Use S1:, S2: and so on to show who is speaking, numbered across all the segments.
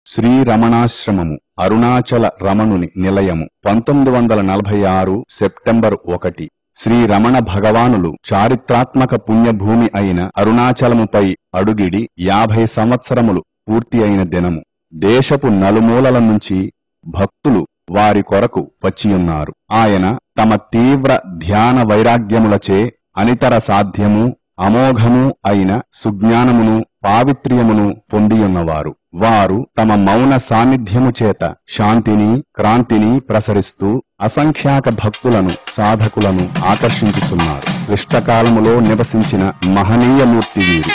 S1: శ్రీరమణాశ్రమము అరుణాచల రమణుని నిలయము పంతొమ్మిది వందల నలభై ఆరు సెప్టెంబర్ ఒకటి శ్రీ రమణ భగవానులు చారిత్రాత్మక పుణ్యభూమి అయిన అరుణాచలముపై అడుగిడి యాభై సంవత్సరములు పూర్తి అయిన దినము దేశపు నలుమూలల నుంచి భక్తులు వారి కొరకు వచ్చియున్నారు ఆయన తమ తీవ్ర ధ్యాన వైరాగ్యములచే అనితర సాధ్యము అమోఘము అయిన సుజ్ఞానమును పావిత్ర్యమును పొందియున్నవారు వారు తమ మౌన సాన్నిధ్యము చేత శాంతిని క్రాంతిని ప్రసరిస్తూ అసంఖ్యాక భక్తులను సాధకులను ఆకర్షించుచున్నారు క్లిష్టకాలములో నివసించిన మహనీయమూర్తి వీరు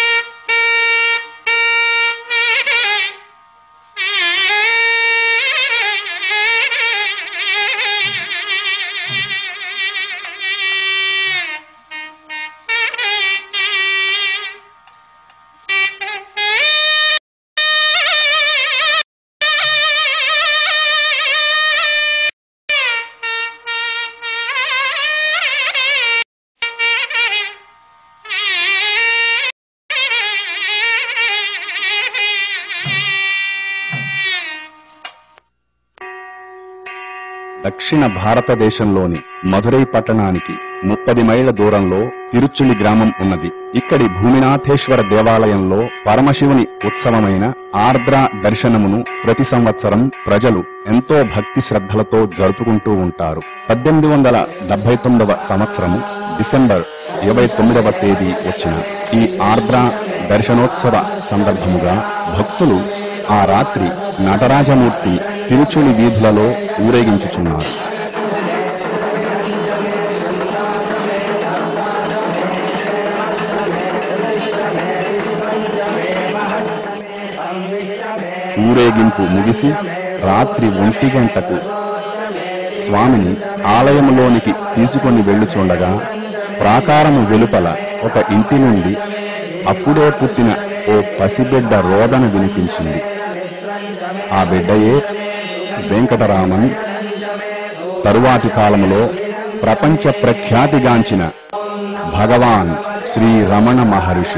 S1: దక్షిణ భారతదేశంలోని మధురై పట్టణానికి ముప్పది మైళ్ల దూరంలో తిరుచులి గ్రామం ఉన్నది ఇక్కడి భూమినాథేశ్వర దేవాలయంలో పరమశివుని ఉత్సవమైన ఆర్ద్ర దర్శనమును ప్రతి సంవత్సరం ప్రజలు ఎంతో భక్తి శ్రద్ధలతో జరుపుకుంటూ ఉంటారు పద్దెనిమిది వందల డెబ్బై తొమ్మిదవ సంవత్సరము డిసెంబర్ ఇరవై తొమ్మిదవ తేదీ వచ్చిన ఈ ఆర్ద్ర దర్శనోత్సవ సందర్భముగా భక్తులు ఆ రాత్రి నటరాజమూర్తి తిరుచులి వీధులలో ఊరేగించుచున్నారు ఊరేగింపు ముగిసి రాత్రి ఒంటి గంటకు స్వామిని ఆలయములోనికి తీసుకొని వెళ్ళుచుండగా ప్రాకారము వెలుపల ఒక ఇంటి నుండి అప్పుడే పుట్టిన ఓ పసిబిడ్డ రోదన వినిపించింది ఆ బిడ్డయే వెంకటరామన్ తరువాతి కాలములో ప్రపంచ ప్రఖ్యాతిగాంచిన భగవాన్ శ్రీ రమణ మహర్షి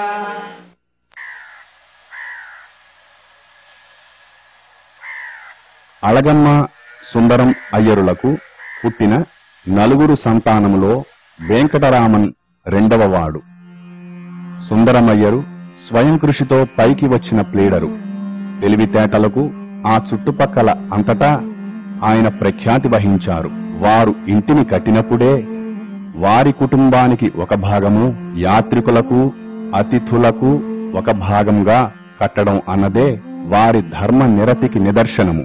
S1: అళగమ్మ సుందరం అయ్యరులకు పుట్టిన నలుగురు సంతానములో వెంకటరామన్ రెండవవాడు సుందరమయ్యరు స్వయం కృషితో పైకి వచ్చిన ప్లేడరు తెలివితేటలకు ఆ చుట్టుపక్కల అంతటా ఆయన ప్రఖ్యాతి వహించారు వారు ఇంటిని కట్టినప్పుడే వారి కుటుంబానికి ఒక భాగము యాత్రికులకు అతిథులకు ఒక భాగంగా కట్టడం అన్నదే వారి ధర్మ నిరతికి నిదర్శనము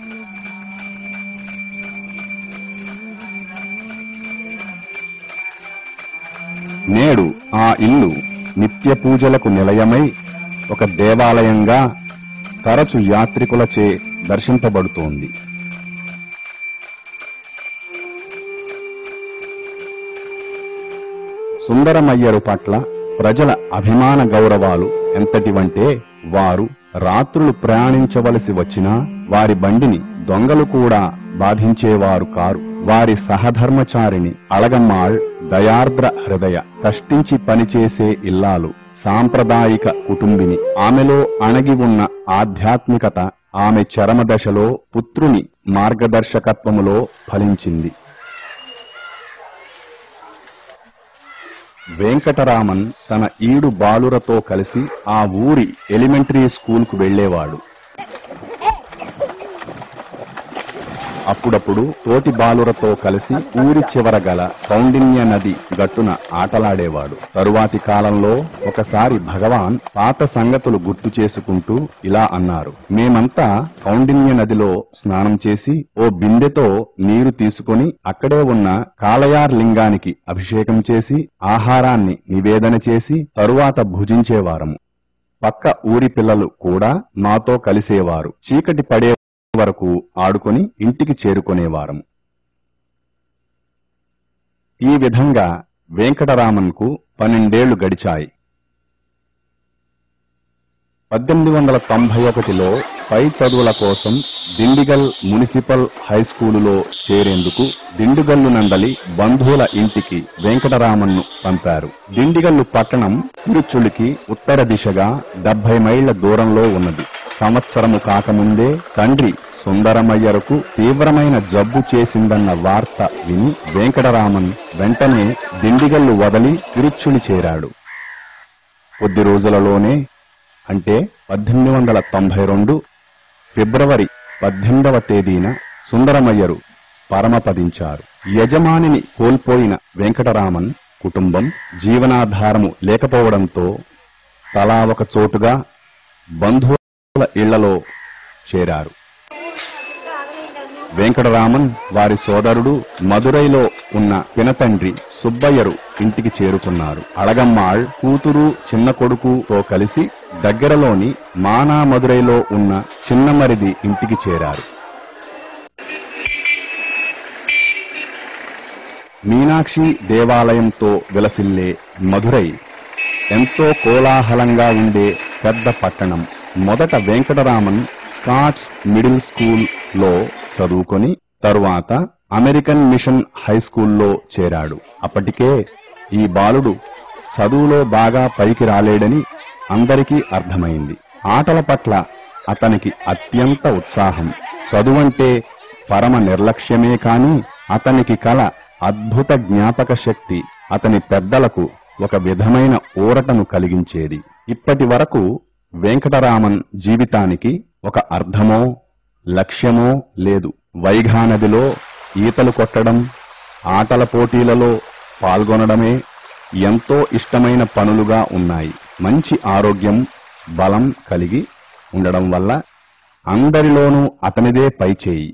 S1: నేడు ఆ ఇల్లు నిత్య పూజలకు నిలయమై ఒక దేవాలయంగా తరచు యాత్రికులచే దర్శింపబడుతోంది సుందరమయ్యరు పట్ల ప్రజల అభిమాన గౌరవాలు ఎంతటివంటే వారు రాత్రులు ప్రయాణించవలసి వచ్చినా వారి బండిని దొంగలు కూడా బాధించేవారు కారు వారి సహధర్మచారిణి అళగమ్మాళ్ దయార్ద్ర హృదయ కష్టించి పనిచేసే ఇల్లాలు సాంప్రదాయిక కుటుంబిని ఆమెలో అణగి ఉన్న ఆధ్యాత్మికత ఆమె చరమదశలో పుత్రుని మార్గదర్శకత్వములో ఫలించింది వెంకటరామన్ తన ఈడు బాలురతో కలిసి ఆ ఊరి ఎలిమెంటరీ స్కూల్కు వెళ్లేవాడు అప్పుడప్పుడు తోటి బాలురతో కలిసి ఊరి చివర గల కౌండిన్య నది గట్టున ఆటలాడేవాడు తరువాతి కాలంలో ఒకసారి భగవాన్ పాత సంగతులు గుర్తు చేసుకుంటూ ఇలా అన్నారు మేమంతా కౌండిన్య నదిలో స్నానం చేసి ఓ బిందెతో నీరు తీసుకొని అక్కడే ఉన్న కాళయార్ లింగానికి అభిషేకం చేసి ఆహారాన్ని నివేదన చేసి తరువాత భుజించేవారము పక్క ఊరి పిల్లలు కూడా మాతో కలిసేవారు చీకటి పడే వరకు ఆడుకొని ఇంటికి చేరుకునేవారం ఈ విధంగా వెంకటరామన్కు పన్నెండేళ్లు గడిచాయి పద్దెనిమిది వందల తొంభై ఒకటిలో పై చదువుల కోసం దిండిగల్ మున్సిపల్ హై స్కూలులో చేరేందుకు దిండుగల్లు నందలి బంధువుల ఇంటికి వెంకటరామన్ను పంపారు దిండిగల్లు పట్టణం తిరుచులికి ఉత్తర దిశగా డెబ్బై మైళ్ల దూరంలో ఉన్నది సంవత్సరము కాకముందే తండ్రి సుందరమయ్యరకు తీవ్రమైన జబ్బు చేసిందన్న వార్త విని వెంకటరామన్ వెంటనే దిండిగల్లు వదలి తిరుచుని చేరాడు కొద్ది రోజులలోనే అంటే పద్దెనిమిది వందల తొంభై రెండు ఫిబ్రవరి పద్దెనిమిదవ తేదీన సుందరమయ్యరు పరమపదించారు యజమానిని కోల్పోయిన వెంకటరామన్ కుటుంబం జీవనాధారము లేకపోవడంతో తలా ఒక చోటుగా బంధువుల ఇళ్లలో చేరారు వెంకటరామన్ వారి సోదరుడు మదురైలో ఉన్న పినతండ్రి సుబ్బయ్యరు ఇంటికి చేరుకున్నారు అళగమ్మాళ్ కూతురు చిన్న కొడుకుతో కలిసి దగ్గరలోని మానా మదురైలో ఉన్న చిన్నమరిది ఇంటికి చేరారు మీనాక్షి దేవాలయంతో విలసిల్లే మధురై ఎంతో కోలాహలంగా ఉండే పెద్ద పట్టణం మొదట వెంకటరామన్ స్కాట్స్ మిడిల్ స్కూల్ లో చదువుకొని తరువాత అమెరికన్ మిషన్ హై స్కూల్లో చేరాడు అప్పటికే ఈ బాలుడు చదువులో బాగా పైకి రాలేడని అందరికీ అర్థమైంది ఆటల పట్ల అతనికి అత్యంత ఉత్సాహం చదువంటే పరమ నిర్లక్ష్యమే కాని అతనికి కల అద్భుత జ్ఞాపక శక్తి అతని పెద్దలకు ఒక విధమైన ఊరటను కలిగించేది ఇప్పటి వరకు వెంకటరామన్ జీవితానికి ఒక అర్థమో లక్ష్యమో లేదు వైఘానదిలో ఈతలు కొట్టడం ఆటల పోటీలలో పాల్గొనడమే ఎంతో ఇష్టమైన పనులుగా ఉన్నాయి మంచి ఆరోగ్యం బలం కలిగి ఉండడం వల్ల అందరిలోనూ అతనిదే పైచేయి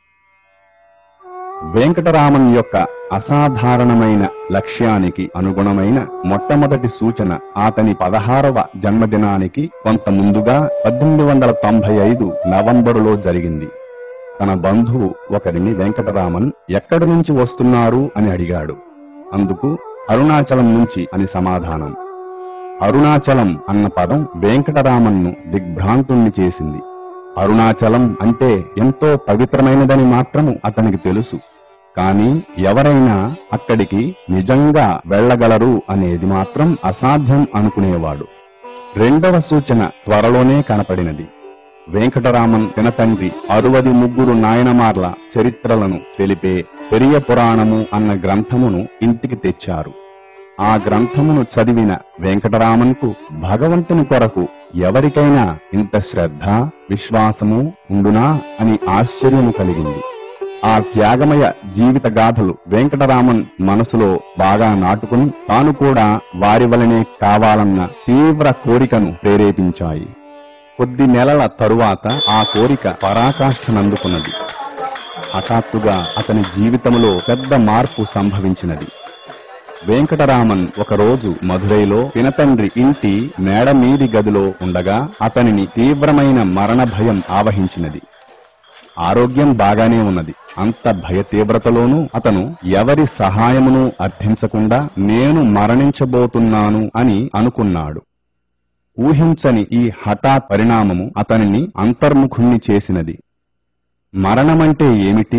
S1: వెంకటరామన్ యొక్క అసాధారణమైన లక్ష్యానికి అనుగుణమైన మొట్టమొదటి సూచన అతని పదహారవ జన్మదినానికి కొంత ముందుగా పద్దెనిమిది వందల తొంభై ఐదు నవంబరులో జరిగింది తన బంధువు ఒకరిని వెంకటరామన్ ఎక్కడి నుంచి వస్తున్నారు అని అడిగాడు అందుకు అరుణాచలం నుంచి అని సమాధానం అరుణాచలం అన్న పదం వెంకటరామన్ను దిగ్భ్రాంతుణ్ణి చేసింది అరుణాచలం అంటే ఎంతో పవిత్రమైనదని మాత్రము అతనికి తెలుసు కాని ఎవరైనా అక్కడికి నిజంగా వెళ్ళగలరు అనేది మాత్రం అసాధ్యం అనుకునేవాడు రెండవ సూచన త్వరలోనే కనపడినది వెంకటరామన్ పినతండ్రి అరువది ముగ్గురు నాయనమార్ల చరిత్రలను తెలిపే పెరియ పురాణము అన్న గ్రంథమును ఇంటికి తెచ్చారు ఆ గ్రంథమును చదివిన వెంకటరామన్కు భగవంతుని కొరకు ఎవరికైనా ఇంత శ్రద్ధ విశ్వాసము ఉండునా అని ఆశ్చర్యము కలిగింది ఆ త్యాగమయ జీవిత గాథలు వెంకటరామన్ మనసులో బాగా నాటుకుని తాను కూడా వారి వలనే కావాలన్న తీవ్ర కోరికను ప్రేరేపించాయి కొద్ది నెలల తరువాత ఆ కోరిక పరాకాష్ఠనందుకున్నది హఠాత్తుగా అతని జీవితంలో పెద్ద మార్పు సంభవించినది వెంకటరామన్ ఒకరోజు మధురైలో పినతండ్రి ఇంటి మేడ మీది గదిలో ఉండగా అతనిని తీవ్రమైన మరణ భయం ఆవహించినది ఆరోగ్యం బాగానే ఉన్నది అంత భయ తీవ్రతలోనూ అతను ఎవరి సహాయమును అర్థించకుండా నేను మరణించబోతున్నాను అని అనుకున్నాడు ఊహించని ఈ హఠాత్ పరిణామము అతనిని అంతర్ముఖుణ్ణి చేసినది మరణమంటే ఏమిటి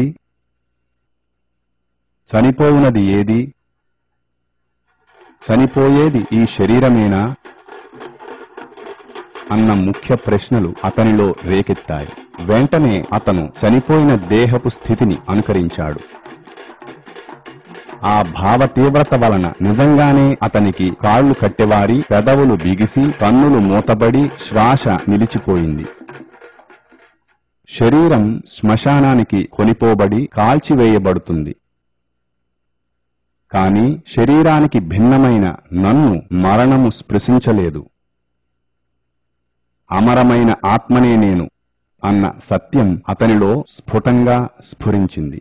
S1: చనిపోవునది ఏది చనిపోయేది ఈ శరీరమేనా అన్న ముఖ్య ప్రశ్నలు అతనిలో రేకెత్తాయి వెంటనే అతను చనిపోయిన దేహపు స్థితిని అనుకరించాడు ఆ భావ తీవ్రత వలన నిజంగానే అతనికి కాళ్లు కట్టెవారి పెదవులు బిగిసి కన్నులు మూతబడి శ్వాస నిలిచిపోయింది శరీరం శ్మశానానికి కొనిపోబడి కాల్చివేయబడుతుంది కాని శరీరానికి భిన్నమైన నన్ను మరణము స్పృశించలేదు అమరమైన ఆత్మనే నేను అన్న సత్యం అతనిలో స్ఫుటంగా స్ఫురించింది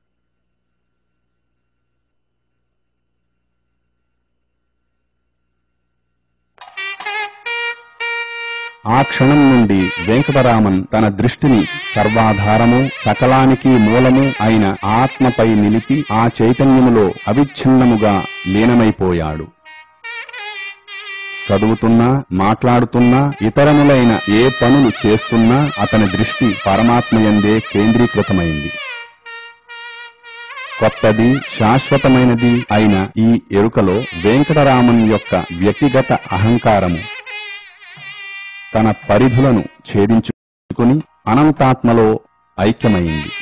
S1: ఆ క్షణం నుండి వెంకటరామన్ తన దృష్టిని సర్వాధారము సకలానికి మూలము అయిన ఆత్మపై నిలిపి ఆ చైతన్యములో అవిచ్ఛిన్నముగా లీనమైపోయాడు చదువుతున్నా మాట్లాడుతున్నా ఇతరములైన ఏ పనులు చేస్తున్నా అతని దృష్టి పరమాత్మయందే కేంద్రీకృతమైంది కొత్తది శాశ్వతమైనది అయిన ఈ ఎరుకలో వెంకటరామన్ యొక్క వ్యక్తిగత అహంకారము తన పరిధులను ఛేదించుకుని అనంతాత్మలో ఐక్యమైంది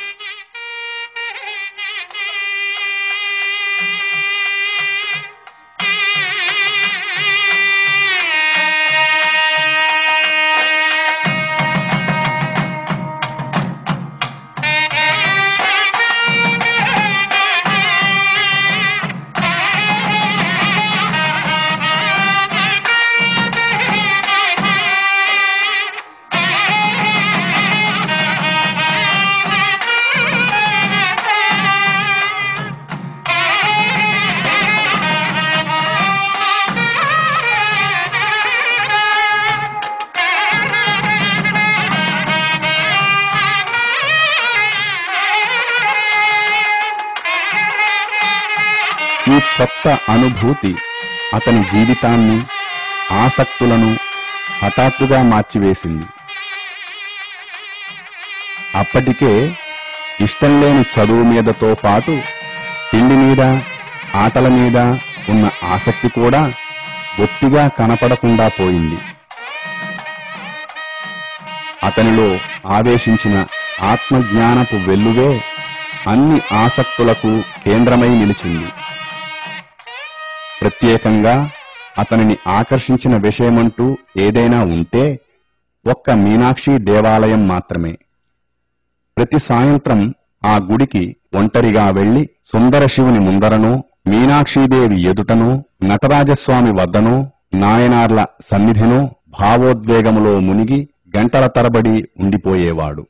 S1: ఈ కొత్త అనుభూతి అతని జీవితాన్ని ఆసక్తులను హఠాత్తుగా మార్చివేసింది అప్పటికే ఇష్టం లేని చదువు మీదతో పాటు తిండి మీద ఆటల మీద ఉన్న ఆసక్తి కూడా బొత్తిగా కనపడకుండా పోయింది అతనిలో ఆవేశించిన ఆత్మజ్ఞానపు వెల్లువే అన్ని ఆసక్తులకు కేంద్రమై నిలిచింది ప్రత్యేకంగా అతనిని ఆకర్షించిన విషయమంటూ ఏదైనా ఉంటే ఒక్క మీనాక్షి దేవాలయం మాత్రమే ప్రతి సాయంత్రం ఆ గుడికి ఒంటరిగా వెళ్లి సుందర శివుని ముందరనో మీనాక్షీదేవి ఎదుటనో నటరాజస్వామి వద్దనో నాయనార్ల సన్నిధినో భావోద్వేగములో మునిగి గంటల తరబడి ఉండిపోయేవాడు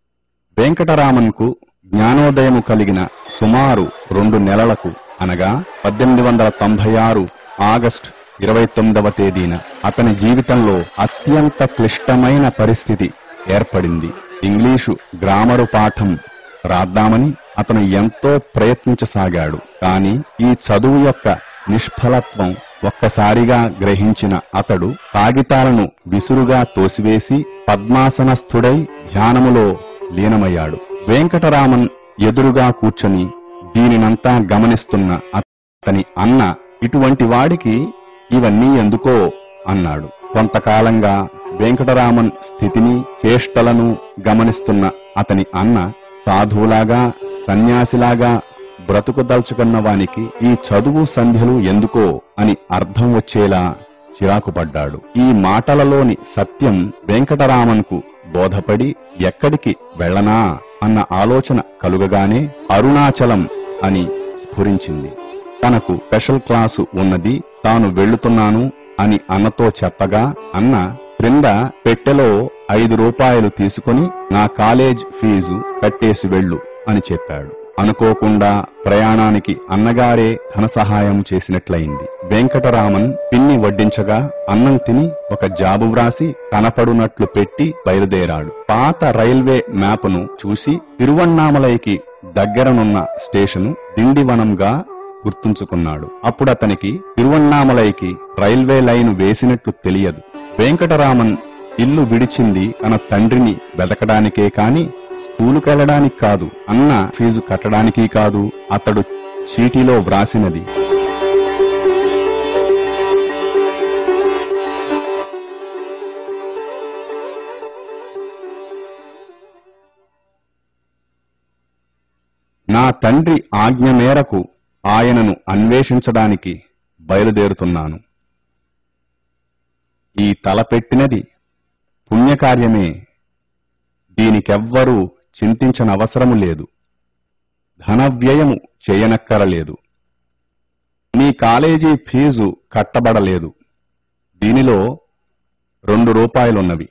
S1: వెంకటరామన్కు జ్ఞానోదయము కలిగిన సుమారు రెండు నెలలకు అనగా పద్దెనిమిది వందల తొంభై ఆరు ఆగస్టు ఇరవై తొమ్మిదవ తేదీన అతని జీవితంలో అత్యంత క్లిష్టమైన పరిస్థితి ఏర్పడింది ఇంగ్లీషు గ్రామరు పాఠం రాద్దామని అతను ఎంతో ప్రయత్నించసాగాడు కాని ఈ చదువు యొక్క నిష్ఫలత్వం ఒక్కసారిగా గ్రహించిన అతడు కాగితాలను విసురుగా తోసివేసి పద్మాసనస్థుడై ధ్యానములో లీనమయ్యాడు వెంకటరామన్ ఎదురుగా కూర్చొని దీనినంతా గమనిస్తున్న అతని అన్న ఇటువంటి వాడికి ఇవన్నీ ఎందుకో అన్నాడు కొంతకాలంగా వెంకటరామన్ స్థితిని చేష్టలను గమనిస్తున్న అతని అన్న సాధువులాగా సన్యాసిలాగా బ్రతుకుదల్చుకున్న వానికి ఈ చదువు సంధ్యలు ఎందుకో అని అర్థం వచ్చేలా చిరాకుపడ్డాడు ఈ మాటలలోని సత్యం వెంకటరామన్కు బోధపడి ఎక్కడికి వెళ్ళనా అన్న ఆలోచన కలుగగానే అరుణాచలం అని స్ఫురించింది తనకు స్పెషల్ క్లాసు ఉన్నది తాను వెళ్లుతున్నాను అని అన్నతో చెప్పగా అన్న క్రింద పెట్టెలో ఐదు రూపాయలు తీసుకుని నా కాలేజ్ ఫీజు కట్టేసి వెళ్ళు అని చెప్పాడు అనుకోకుండా ప్రయాణానికి అన్నగారే ధన సహాయం చేసినట్లయింది వెంకటరామన్ పిన్ని వడ్డించగా అన్నం తిని ఒక జాబు వ్రాసి కనపడునట్లు పెట్టి బయలుదేరాడు పాత రైల్వే మ్యాప్ను చూసి తిరువన్నామలైకి దగ్గరనున్న స్టేషను దిండివనంగా గుర్తుంచుకున్నాడు అప్పుడు అతనికి తిరువన్నామలైకి రైల్వే లైను వేసినట్లు తెలియదు వెంకటరామన్ ఇల్లు విడిచింది తన తండ్రిని వెతకడానికే కాని స్కూలుకెళ్లడానికి కాదు అన్న ఫీజు కట్టడానికి కాదు అతడు చీటీలో వ్రాసినది నా తండ్రి ఆజ్ఞ మేరకు ఆయనను అన్వేషించడానికి బయలుదేరుతున్నాను ఈ తలపెట్టినది పుణ్యకార్యమే దీనికెవ్వరూ చింతించనవసరము లేదు ధనవ్యయము చేయనక్కరలేదు నీ కాలేజీ ఫీజు కట్టబడలేదు దీనిలో రెండు రూపాయలున్నవి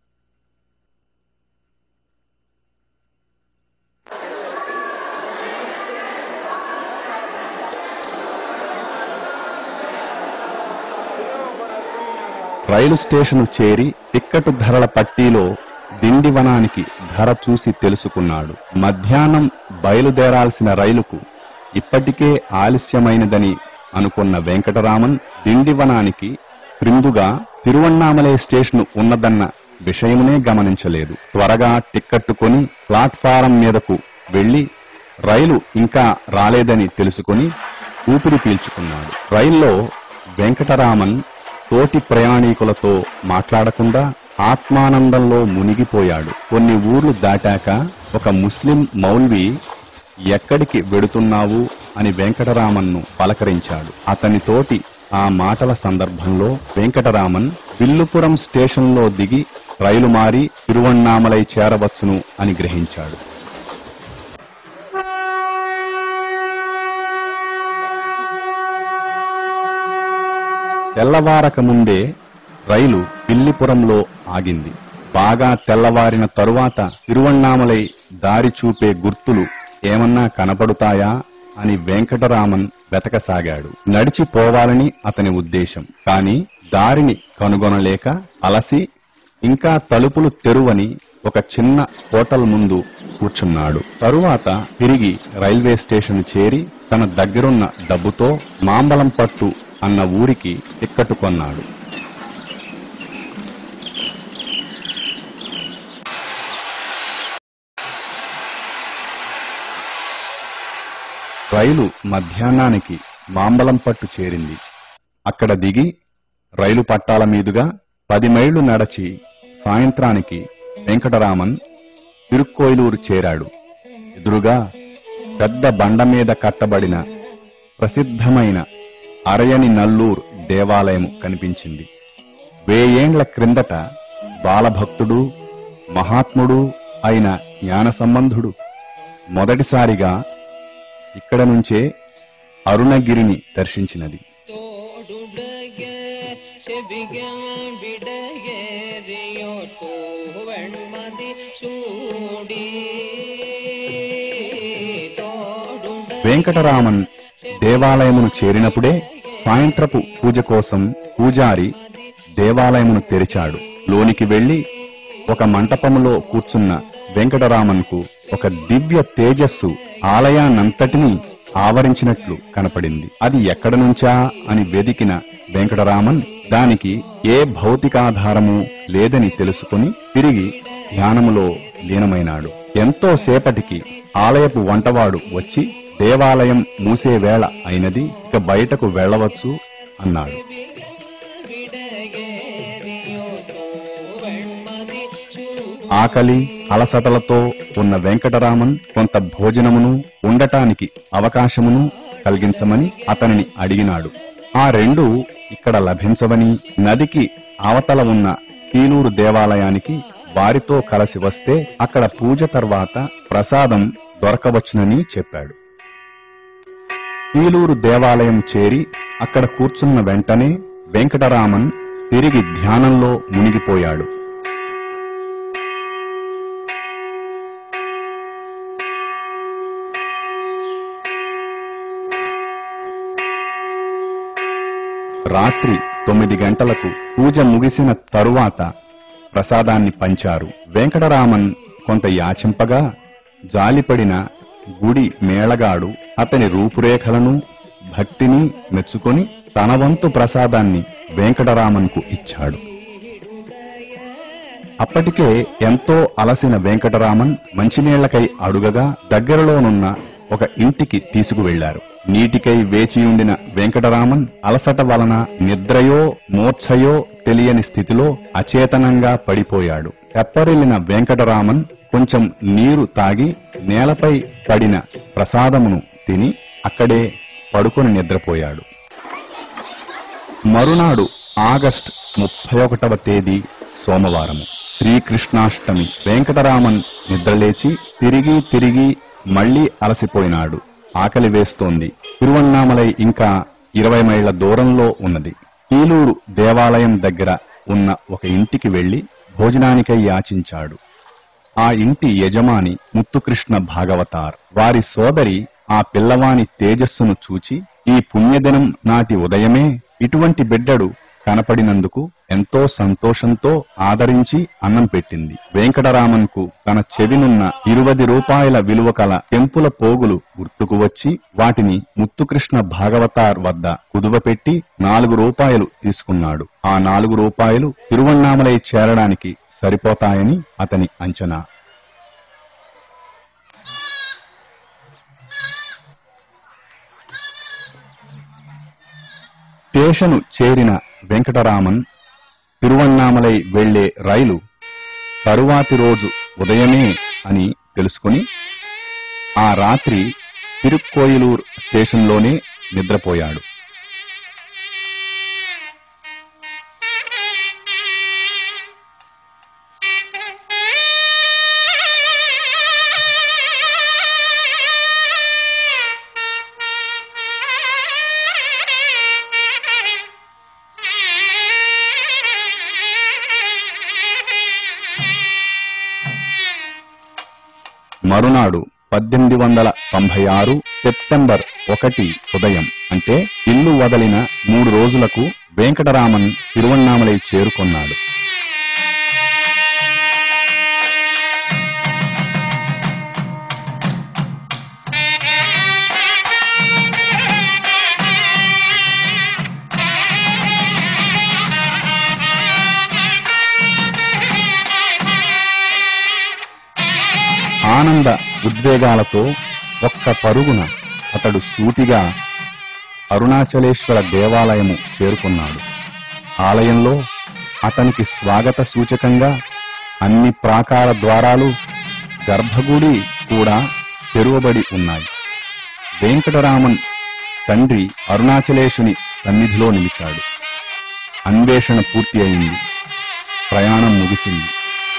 S1: రైలు స్టేషను చేరి టిక్కటు ధరల పట్టీలో దిండివనానికి ధర చూసి తెలుసుకున్నాడు మధ్యాహ్నం బయలుదేరాల్సిన రైలుకు ఇప్పటికే ఆలస్యమైనదని అనుకున్న వెంకటరామన్ దిండివనానికి క్రిందుగా తిరువన్నామలై స్టేషను ఉన్నదన్న విషయమునే గమనించలేదు త్వరగా టిక్కట్టు కొని ప్లాట్ఫారం మీదకు వెళ్లి రైలు ఇంకా రాలేదని తెలుసుకొని ఊపిరి పీల్చుకున్నాడు రైల్లో వెంకటరామన్ తోటి ప్రయాణికులతో మాట్లాడకుండా ఆత్మానందంలో మునిగిపోయాడు కొన్ని ఊర్లు దాటాక ఒక ముస్లిం మౌల్వి ఎక్కడికి వెడుతున్నావు అని వెంకటరామన్ను పలకరించాడు అతనితోటి ఆ మాటల సందర్భంలో వెంకటరామన్ విల్లుపురం స్టేషన్లో దిగి రైలు మారి తిరువణ్ణామలై చేరవచ్చును అని గ్రహించాడు తెల్లవారక ముందే రైలు పిల్లిపురంలో ఆగింది బాగా తెల్లవారిన తరువాత తిరువణ్ణామలై దారి చూపే గుర్తులు ఏమన్నా కనపడుతాయా అని వెంకటరామన్ వెతకసాగాడు నడిచిపోవాలని అతని ఉద్దేశం కాని దారిని కనుగొనలేక అలసి ఇంకా తలుపులు తెరువని ఒక చిన్న హోటల్ ముందు కూర్చున్నాడు తరువాత తిరిగి రైల్వే స్టేషన్ చేరి తన దగ్గరున్న డబ్బుతో మాంబలంపట్టు అన్న ఊరికి టిక్కటు కొన్నాడు రైలు మధ్యాహ్నానికి మాంబలంపట్టు చేరింది అక్కడ దిగి రైలు పట్టాల మీదుగా పది మైళ్లు నడచి సాయంత్రానికి వెంకటరామన్ తిరుక్కోయిలూరు చేరాడు ఎదురుగా పెద్ద బండ మీద కట్టబడిన ప్రసిద్ధమైన అరయని నల్లూర్ దేవాలయం కనిపించింది వేయేండ్ల క్రిందట బాలభక్తుడు మహాత్ముడు అయిన జ్ఞాన సంబంధుడు మొదటిసారిగా ఇక్కడ నుంచే అరుణగిరిని దర్శించినది
S2: தோடுடைய செவிகான் விடையேறியோ தோவண்மதி சூடி தோடுடைய
S1: వెంకటరామన్ దేవాలయమును చేరినప్పుడే సాయంత్రపు పూజ కోసం పూజారి దేవాలయమును తెరిచాడు లోనికి వెళ్లి ఒక మంటపములో కూర్చున్న వెంకటరామన్కు ఒక దివ్య తేజస్సు ఆలయానంతటినీ ఆవరించినట్లు కనపడింది అది ఎక్కడ నుంచా అని వెదికిన వెంకటరామన్ దానికి ఏ భౌతికాధారము లేదని తెలుసుకుని తిరిగి ధ్యానములో లీనమైనాడు ఎంతో సేపటికి ఆలయపు వంటవాడు వచ్చి దేవాలయం మూసే వేళ అయినది ఇక బయటకు వెళ్ళవచ్చు అన్నాడు
S2: విడయేరియో తోవణ్మది సూడి
S1: ఆకలి అలసటలతో ఉన్న వెంకటరామన్ కొంత భోజనమును ఉండటానికి అవకాశమును కలిగించమని అతనిని అడిగినాడు ఆ రెండు ఇక్కడ లభించవని నదికి అవతల ఉన్న కీలూరు దేవాలయానికి వారితో కలిసి వస్తే అక్కడ పూజ తర్వాత ప్రసాదం దొరకవచ్చునని చెప్పాడు కీలూరు దేవాలయం చేరి అక్కడ కూర్చున్న వెంటనే వెంకటరామన్ తిరిగి ధ్యానంలో మునిగిపోయాడు రాత్రి తొమ్మిది గంటలకు పూజ ముగిసిన తరువాత ప్రసాదాన్ని పంచారు వెంకటరామన్ కొంత యాచింపగా జాలిపడిన గుడి మేళగాడు అతని రూపురేఖలను భక్తిని మెచ్చుకొని తన వంతు ప్రసాదాన్ని వెంకటరామన్కు ఇచ్చాడు అప్పటికే ఎంతో అలసిన వెంకటరామన్ మంచినీళ్లకై అడుగగా దగ్గరలోనున్న ఒక ఇంటికి తీసుకువెళ్లారు నీటికై వేచియుండిన వెంకటరామన్ అలసట వలన నిద్రయో మూర్ఛయో తెలియని స్థితిలో అచేతనంగా పడిపోయాడు తెప్పరిల్లిన వెంకటరామన్ కొంచెం నీరు తాగి నేలపై పడిన ప్రసాదమును తిని అక్కడే పడుకొని నిద్రపోయాడు మరునాడు ఆగస్ట్ ముప్పై ఒకటవ తేదీ సోమవారము శ్రీకృష్ణాష్టమి వెంకటరామన్ నిద్రలేచి తిరిగి తిరిగి మళ్లీ అలసిపోయినాడు ఆకలి వేస్తోంది తిరువణ్ణామలై ఇంకా ఇరవై మైళ్ల దూరంలో ఉన్నది కీలూరు దేవాలయం దగ్గర ఉన్న ఒక ఇంటికి వెళ్లి భోజనానికై యాచించాడు ఆ ఇంటి యజమాని ముత్తుకృష్ణ భాగవతార్ వారి సోదరి ఆ పిల్లవాని తేజస్సును చూచి ఈ పుణ్యదినం నాటి ఉదయమే ఇటువంటి బిడ్డడు కనపడినందుకు ఎంతో సంతోషంతో ఆదరించి అన్నం పెట్టింది వెంకటరామన్కు తన చెవినున్న ఇరువది రూపాయల విలువ కల పెంపుల పోగులు గుర్తుకు వచ్చి వాటిని ముత్తుకృష్ణ భాగవతార్ వద్ద కుదువపెట్టి నాలుగు రూపాయలు తీసుకున్నాడు ఆ నాలుగు రూపాయలు తిరువణ్ణామలై చేరడానికి సరిపోతాయని అతని అంచనా స్టేషను చేరిన వెంకటరామన్ తిరువన్నామలై వెళ్లే రైలు తరువాతి రోజు ఉదయమే అని తెలుసుకుని ఆ రాత్రి తిరుక్కోయిలూర్ స్టేషన్లోనే నిద్రపోయాడు మరునాడు పద్దెనిమిది వందల తొంభై ఆరు సెప్టెంబర్ ఒకటి ఉదయం అంటే ఇల్లు వదలిన మూడు రోజులకు వెంకటరామన్ తిరువన్నామలై చేరుకొన్నాడు ఆనంద ఉద్వేగాలతో ఒక్క పరుగున అతడు సూటిగా అరుణాచలేశ్వర దేవాలయము చేరుకున్నాడు ఆలయంలో అతనికి స్వాగత సూచకంగా అన్ని ప్రాకార ద్వారాలు గర్భగుడి కూడా తెరువబడి ఉన్నాయి వెంకటరామన్ తండ్రి అరుణాచలేశుని సన్నిధిలో నిలిచాడు అన్వేషణ పూర్తి అయింది ప్రయాణం ముగిసింది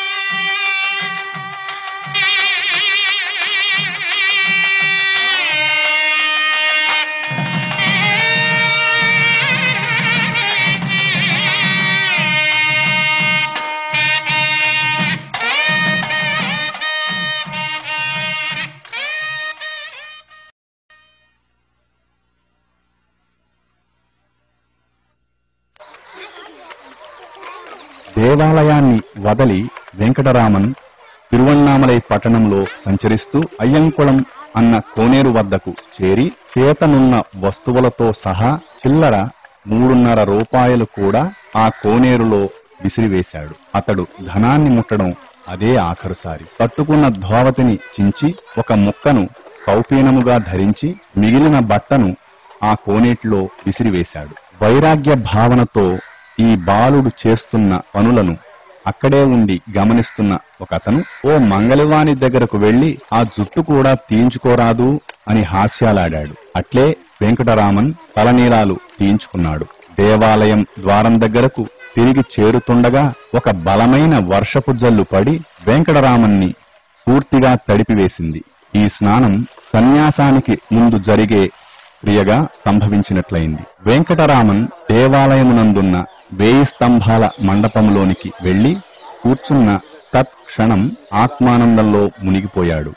S1: దేవాలయాన్ని వదలి వెంకటరామన్ తిరువన్నామలై పట్టణంలో సంచరిస్తూ అయ్యంకుళం అన్న కోనేరు వద్దకు చేరి చేతనున్న వస్తువులతో సహా చిల్లర మూడున్నర రూపాయలు కూడా ఆ కోనేరులో విసిరివేశాడు అతడు ధనాన్ని ముట్టడం అదే ఆఖరుసారి పట్టుకున్న ధోవతిని చించి ఒక ముక్కను కౌపీనముగా ధరించి మిగిలిన బట్టను ఆ కోనేటిలో విసిరివేశాడు వైరాగ్య భావనతో ఈ బాలుడు చేస్తున్న పనులను అక్కడే ఉండి గమనిస్తున్న ఒక అతను ఓ మంగళవాణి దగ్గరకు వెళ్లి ఆ జుట్టు కూడా తీయించుకోరాదు అని హాస్యాలాడాడు అట్లే వెంకటరామన్ తలనీలాలు తీయించుకున్నాడు దేవాలయం ద్వారం దగ్గరకు తిరిగి చేరుతుండగా ఒక బలమైన వర్షపు జల్లు పడి వెంకటరామన్ని పూర్తిగా తడిపివేసింది ఈ స్నానం సన్యాసానికి ముందు జరిగే క్రియగా సంభవించినట్లయింది వెంకటరామన్ దేవాలయమునందున్న వేయి స్తంభాల మండపంలోనికి వెళ్లి కూర్చున్న తత్క్షణం ఆత్మానందంలో మునిగిపోయాడు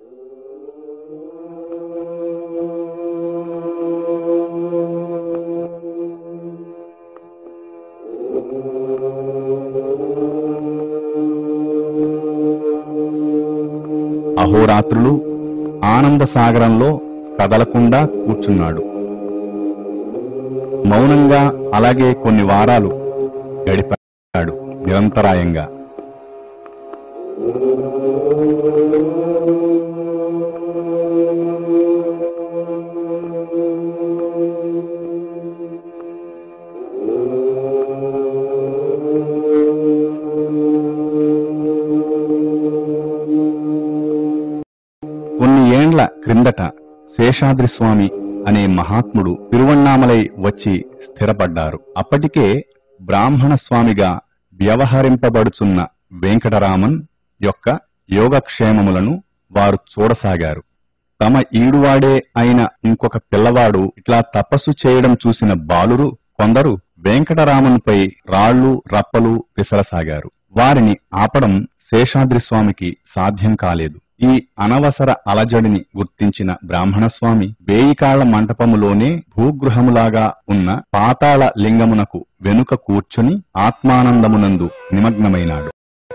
S1: అహోరాత్రులు ఆనంద సాగరంలో కదలకుండా కూర్చున్నాడు మౌనంగా అలాగే కొన్ని వారాలు గడిపాడు నిరంతరాయంగా కొన్ని ఏండ్ల క్రిందట శేషాద్రి స్వామి అనే మహాత్ముడు తిరువన్నామలై వచ్చి స్థిరపడ్డారు అప్పటికే బ్రాహ్మణ స్వామిగా వ్యవహరింపబడుచున్న వెంకటరామన్ యొక్క యోగక్షేమములను వారు చూడసాగారు తమ ఈడువాడే అయిన ఇంకొక పిల్లవాడు ఇట్లా తపస్సు చేయడం చూసిన బాలురు కొందరు వెంకటరామన్పై రాళ్ళు రప్పలు విసరసాగారు వారిని ఆపడం శేషాద్రి స్వామికి సాధ్యం కాలేదు ఈ అనవసర అలజడిని గుర్తించిన బ్రాహ్మణస్వామి వేయికాళ్ల మంటపములోనే భూగృహములాగా ఉన్న పాతాళ లింగమునకు వెనుక కూర్చొని ఆత్మానందమునందు నిమగ్నమైనాడు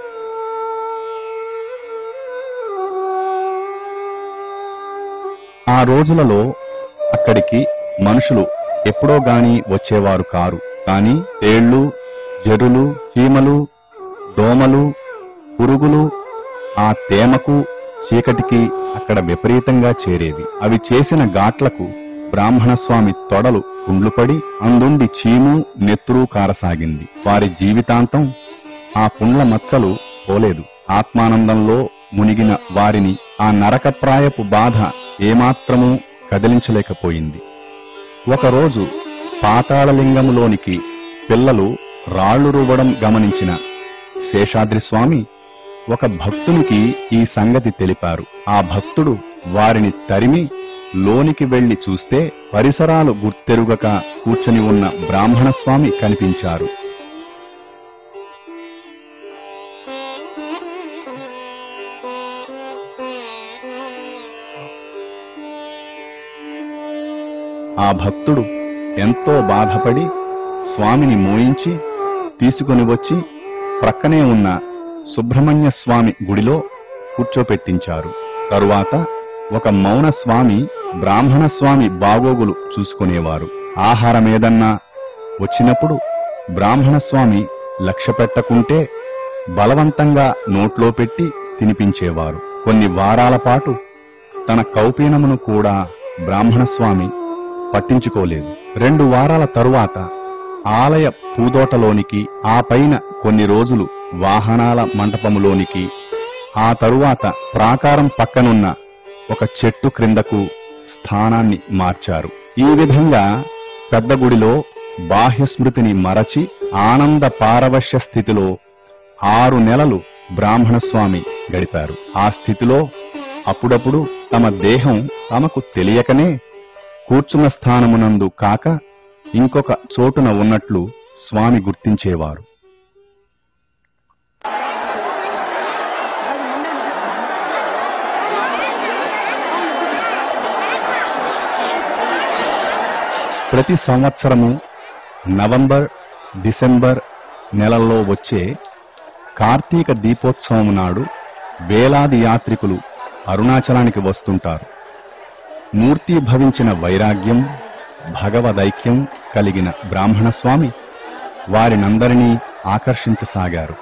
S1: ఆ రోజులలో అక్కడికి మనుషులు ఎప్పుడో గాని వచ్చేవారు కారు కాని తేళ్లు జరులు చీమలు దోమలు పురుగులు ఆ తేమకు చీకటికి అక్కడ విపరీతంగా చేరేవి అవి చేసిన ఘాట్లకు బ్రాహ్మణ స్వామి తొడలు పుండ్లుపడి అందుండి చీము నెత్తురు కారసాగింది వారి జీవితాంతం ఆ పుండ్ల మచ్చలు పోలేదు ఆత్మానందంలో మునిగిన వారిని ఆ నరకప్రాయపు బాధ ఏమాత్రమూ కదిలించలేకపోయింది ఒకరోజు పాతాళలింగములోనికి పిల్లలు రాళ్లు రువ్వడం గమనించిన శేషాద్రి స్వామి ఒక భక్తునికి ఈ సంగతి తెలిపారు ఆ భక్తుడు వారిని తరిమి లోనికి వెళ్లి చూస్తే పరిసరాలు గుర్తెరుగక కూర్చొని ఉన్న బ్రాహ్మణ స్వామి కనిపించారు ఆ భక్తుడు ఎంతో బాధపడి స్వామిని మోయించి తీసుకొని వచ్చి ప్రక్కనే ఉన్న సుబ్రహ్మణ్య స్వామి గుడిలో కూర్చోపెట్టించారు తరువాత ఒక మౌన స్వామి బ్రాహ్మణ స్వామి బాగోగులు చూసుకునేవారు ఆహారమేదన్నా వచ్చినప్పుడు బ్రాహ్మణ స్వామి లక్ష్య పెట్టకుంటే బలవంతంగా నోట్లో పెట్టి తినిపించేవారు కొన్ని వారాల పాటు తన కౌపీనమును కూడా బ్రాహ్మణ స్వామి పట్టించుకోలేదు రెండు వారాల తరువాత ఆలయ పూదోటలోనికి ఆ పైన కొన్ని రోజులు వాహనాల మంటపములోనికి ఆ తరువాత ప్రాకారం పక్కనున్న ఒక చెట్టు క్రిందకు స్థానాన్ని మార్చారు ఈ విధంగా పెద్ద గుడిలో బాహ్య స్మృతిని మరచి ఆనంద పారవశ్య స్థితిలో ఆరు నెలలు బ్రాహ్మణ స్వామి గడిపారు ఆ స్థితిలో అప్పుడప్పుడు తమ దేహం తమకు తెలియకనే కూర్చున్న స్థానమునందు కాక ఇంకొక చోటున ఉన్నట్లు స్వామి గుర్తించేవారు ప్రతి సంవత్సరము నవంబర్ డిసెంబర్ నెలల్లో వచ్చే కార్తీక దీపోత్సవం నాడు వేలాది యాత్రికులు అరుణాచలానికి వస్తుంటారు మూర్తి భవించిన వైరాగ్యం భగవదైక్యం కలిగిన బ్రాహ్మణ స్వామి వారినందరినీ ఆకర్షించసాగారు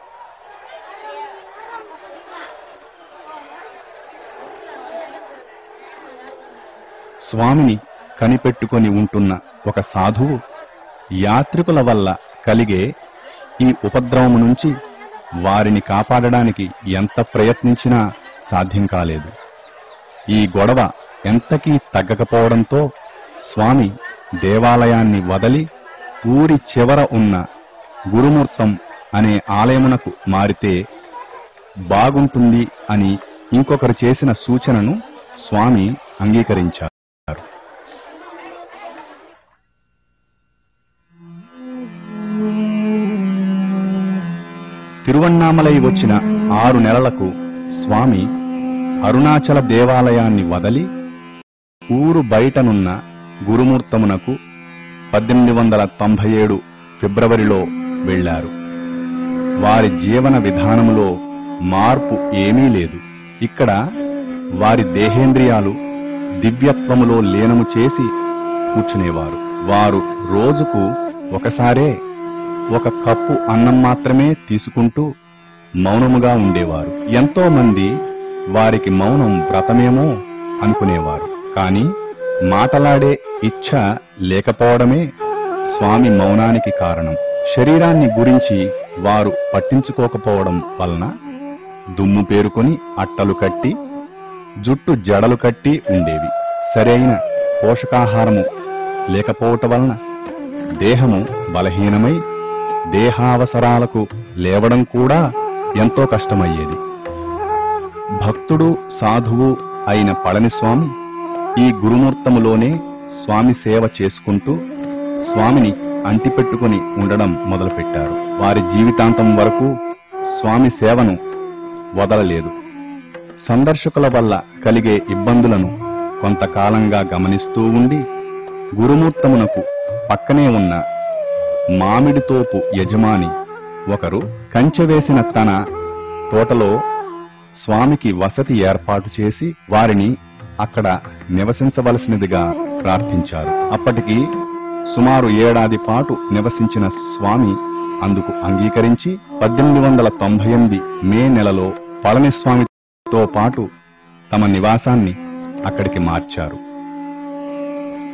S1: స్వామిని కనిపెట్టుకొని ఉంటున్న ఒక సాధువు యాత్రికుల వల్ల కలిగే ఈ ఉపద్రవము నుంచి వారిని కాపాడడానికి ఎంత ప్రయత్నించినా సాధ్యం కాలేదు ఈ గొడవ ఎంతకీ తగ్గకపోవడంతో స్వామి దేవాలయాన్ని వదలి ఊరి చివర ఉన్న గురుమూర్తం అనే ఆలయమునకు మారితే బాగుంటుంది అని ఇంకొకరు చేసిన సూచనను స్వామి అంగీకరించారు తిరువన్నామలై వచ్చిన ఆరు నెలలకు స్వామి అరుణాచల దేవాలయాన్ని వదలి ఊరు బయటనున్న గురుమూర్తమునకు పద్దెనిమిది వందల తొంభై ఏడు ఫిబ్రవరిలో వెళ్లారు వారి జీవన విధానములో మార్పు ఏమీ లేదు ఇక్కడ వారి దేహేంద్రియాలు దివ్యత్వములో లీనము చేసి కూర్చునేవారు వారు రోజుకు ఒకసారే ఒక కప్పు అన్నం మాత్రమే తీసుకుంటూ మౌనముగా ఉండేవారు ఎంతో మంది వారికి మౌనం వ్రతమేమో అనుకునేవారు కాని మాటలాడే ఇచ్ఛ లేకపోవడమే స్వామి మౌనానికి కారణం శరీరాన్ని గురించి వారు పట్టించుకోకపోవడం వలన దుమ్ము పేరుకొని అట్టలు కట్టి జుట్టు జడలు కట్టి ఉండేవి సరైన పోషకాహారము లేకపోవటం వలన దేహము బలహీనమై దేహావసరాలకు లేవడం కూడా ఎంతో కష్టమయ్యేది భక్తుడు సాధువు అయిన పళనిస్వామి ఈ గురుమూర్తములోనే స్వామి సేవ చేసుకుంటూ స్వామిని అంటిపెట్టుకుని ఉండడం మొదలుపెట్టారు వారి జీవితాంతం వరకు స్వామి సేవను వదలలేదు సందర్శకుల వల్ల కలిగే ఇబ్బందులను కొంతకాలంగా గమనిస్తూ ఉండి గురుమూర్తమునకు పక్కనే ఉన్న మామిడి తోపు యజమాని ఒకరు కంచె వేసిన తన తోటలో స్వామికి వసతి ఏర్పాటు చేసి వారిని అక్కడ నివసించవలసినదిగా ప్రార్థించారు అప్పటికి సుమారు ఏడాది పాటు నివసించిన స్వామి అందుకు అంగీకరించి పద్దెనిమిది వందల తొంభై ఎనిమిది మే నెలలో పళనిస్వామితో పాటు తమ నివాసాన్ని అక్కడికి మార్చారు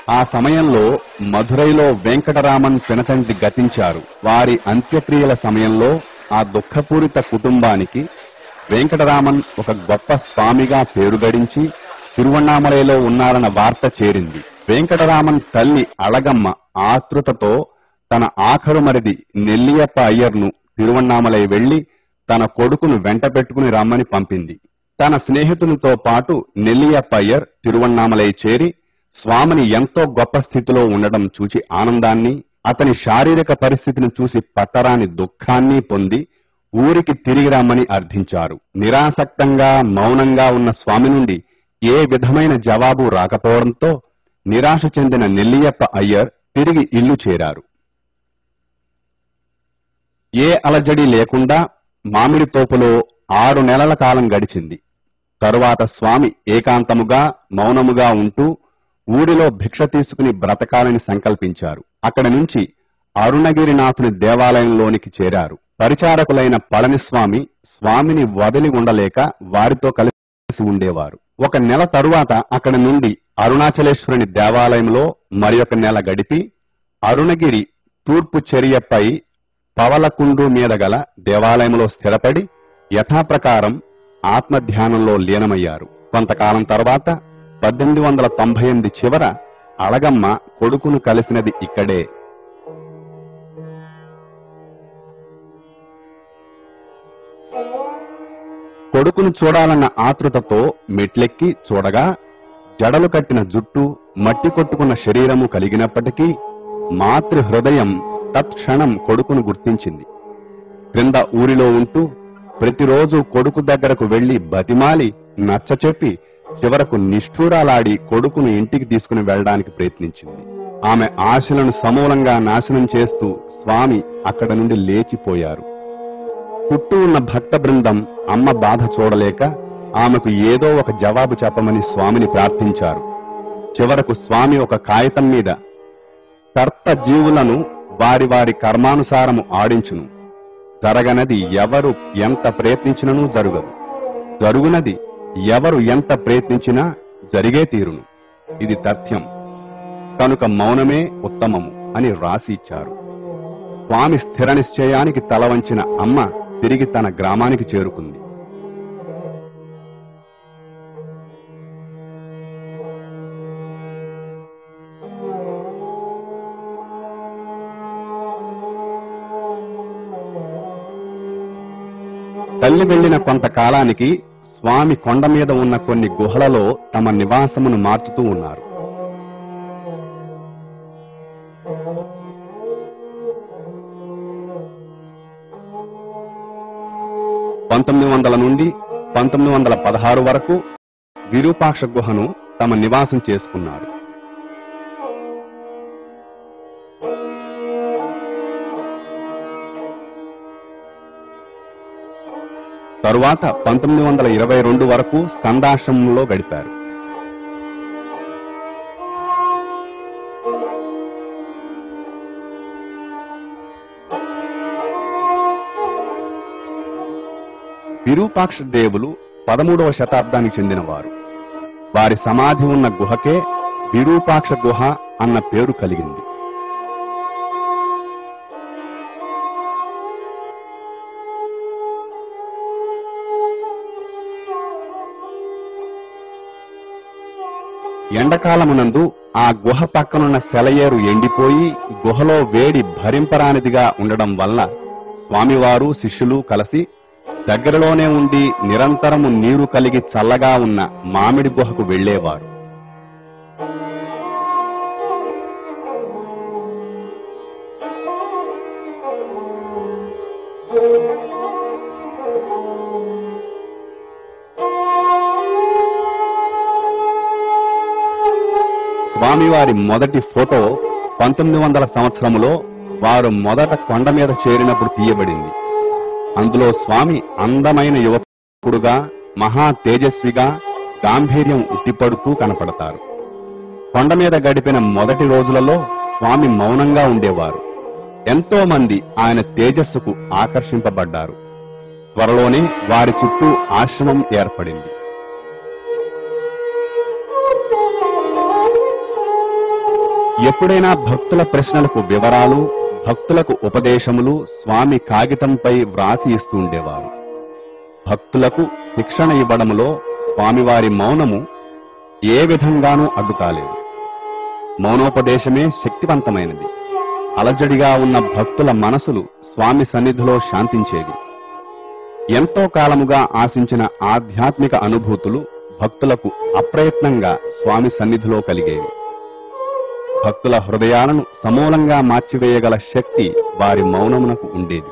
S1: ఆ సమయంలో మధురైలో వెంకటరామన్ పినతండ్రి గతించారు వారి అంత్యక్రియల సమయంలో ఆ దుఃఖపూరిత కుటుంబానికి వెంకటరామన్ ఒక గొప్ప స్వామిగా పేరు గడించి తిరువണ്ണామలలో ఉన్నారన్న వార్త చేరింది వెంకటరామన్ తల్లి అళగమ్మ ఆతృతతో తన ఆఖరు మరిది నెల్లియప్ప అయ్యర్ను తిరువണ്ണామలై వెళ్లి తన కొడుకును వెంట పెట్టుకుని రమ్మని పంపింది తన స్నేహితునితో పాటు నెల్లియప్ప అయ్యర్ తిరువണ്ണామలై చేరి స్వామిని ఎంతో గొప్ప స్థితిలో ఉండడం చూచి ఆనందాన్ని అతని శారీరక పరిస్థితిని చూసి పట్టరాని దుఃఖాన్ని పొంది ఊరికి తిరిగి రమ్మని అర్థించారు నిరాసక్తంగా మౌనంగా ఉన్న స్వామి నుండి ఏ విధమైన జవాబు రాకపోవడంతో నిరాశ చెందిన నెల్లియప్ప అయ్యర్ తిరిగి ఇల్లు చేరారు ఏ అలజడి లేకుండా మామిడి తోపులో ఆరు నెలల కాలం గడిచింది తరువాత స్వామి ఏకాంతముగా మౌనముగా ఉంటూ ఊరిలో భిక్ష తీసుకుని బ్రతకాలని సంకల్పించారు అక్కడి నుంచి అరుణగిరినాథుని దేవాలయంలోనికి చేరారు పరిచారకులైన పళనిస్వామి స్వామిని వదిలి ఉండలేక వారితో కలిసి ఉండేవారు ఒక నెల తరువాత అక్కడి నుండి అరుణాచలేశ్వరుని దేవాలయంలో మరి ఒక నెల గడిపి అరుణగిరి తూర్పు చర్యపై పవలకుండు మీద గల దేవాలయంలో స్థిరపడి యథాప్రకారం ఆత్మధ్యానంలో లీనమయ్యారు కొంతకాలం తర్వాత పద్దెనిమిది వందల తొంభై ఎనిమిది చివర అళగమ్మ కొడుకును కలిసినది ఇక్కడే కొడుకును చూడాలన్న ఆతృతతో మెట్లెక్కి చూడగా జడలు కట్టిన జుట్టు మట్టి కొట్టుకున్న శరీరము కలిగినప్పటికీ మాతృ హృదయం తత్క్షణం కొడుకును గుర్తించింది క్రింద ఊరిలో ఉంటూ ప్రతిరోజు కొడుకు దగ్గరకు వెళ్లి బతిమాలి నచ్చచెప్పి చివరకు నిష్ఠూరాలాడి కొడుకును ఇంటికి తీసుకుని వెళ్ళడానికి ప్రయత్నించింది ఆమె ఆశలను సమూలంగా నాశనం చేస్తూ స్వామి అక్కడ నుండి లేచిపోయారు చుట్టూ ఉన్న భక్త బృందం అమ్మ బాధ చూడలేక ఆమెకు ఏదో ఒక జవాబు చెప్పమని స్వామిని ప్రార్థించారు చివరకు స్వామి ఒక కాగితం మీద కర్త జీవులను వారి వారి కర్మానుసారము ఆడించును జరగనది ఎవరు ఎంత ప్రయత్నించినను జరుగదు జరుగునది ఎవరు ఎంత ప్రయత్నించినా జరిగే తీరును ఇది తథ్యం కనుక మౌనమే ఉత్తమము అని రాసి ఇచ్చారు స్వామి స్థిర నిశ్చయానికి తల వంచిన అమ్మ తిరిగి తన గ్రామానికి చేరుకుంది తల్లి వెళ్లిన కొంతకాలానికి స్వామి కొండ మీద ఉన్న కొన్ని గుహలలో తమ నివాసమును మార్చుతూ ఉన్నారు పంతొమ్మిది వందల నుండి పంతొమ్మిది వందల పదహారు వరకు విరూపాక్ష గుహను తమ నివాసం చేసుకున్నారు తరువాత పంతొమ్మిది వందల ఇరవై రెండు వరకు స్కందాశ్రమంలో గడిపారు విరూపాక్ష దేవులు పదమూడవ శతాబ్దానికి చెందినవారు వారి సమాధి ఉన్న గుహకే విరూపాక్ష గుహ అన్న పేరు కలిగింది ఎండకాలమునందు ఆ గుహ పక్కనున్న సెలయేరు ఎండిపోయి గుహలో వేడి భరింపరానిదిగా ఉండడం వల్ల స్వామివారు శిష్యులు కలిసి దగ్గరలోనే ఉండి నిరంతరము నీరు కలిగి చల్లగా ఉన్న మామిడి గుహకు వెళ్లేవారు స్వామివారి మొదటి ఫోటో పంతొమ్మిది వందల సంవత్సరములో వారు మొదట కొండ మీద చేరినప్పుడు తీయబడింది అందులో స్వామి అందమైన యువకుడుగా మహా తేజస్విగా గాంభీర్యం ఉట్టిపడుతూ కనపడతారు కొండ మీద గడిపిన మొదటి రోజులలో స్వామి మౌనంగా ఉండేవారు ఎంతో మంది ఆయన తేజస్సుకు ఆకర్షింపబడ్డారు త్వరలోనే వారి చుట్టూ ఆశ్రమం ఏర్పడింది ఎప్పుడైనా భక్తుల ప్రశ్నలకు వివరాలు భక్తులకు ఉపదేశములు స్వామి కాగితంపై వ్రాసి ఇస్తూ ఉండేవారు భక్తులకు శిక్షణ ఇవ్వడములో స్వామివారి మౌనము ఏ విధంగానూ అడ్డు కాలేదు మౌనోపదేశమే శక్తివంతమైనది అలజడిగా ఉన్న భక్తుల మనసులు స్వామి సన్నిధిలో శాంతించేవి ఎంతో కాలముగా ఆశించిన ఆధ్యాత్మిక అనుభూతులు భక్తులకు అప్రయత్నంగా స్వామి సన్నిధిలో కలిగేవి భక్తుల హృదయాలను సమూలంగా మార్చివేయగల శక్తి వారి మౌనమునకు ఉండేది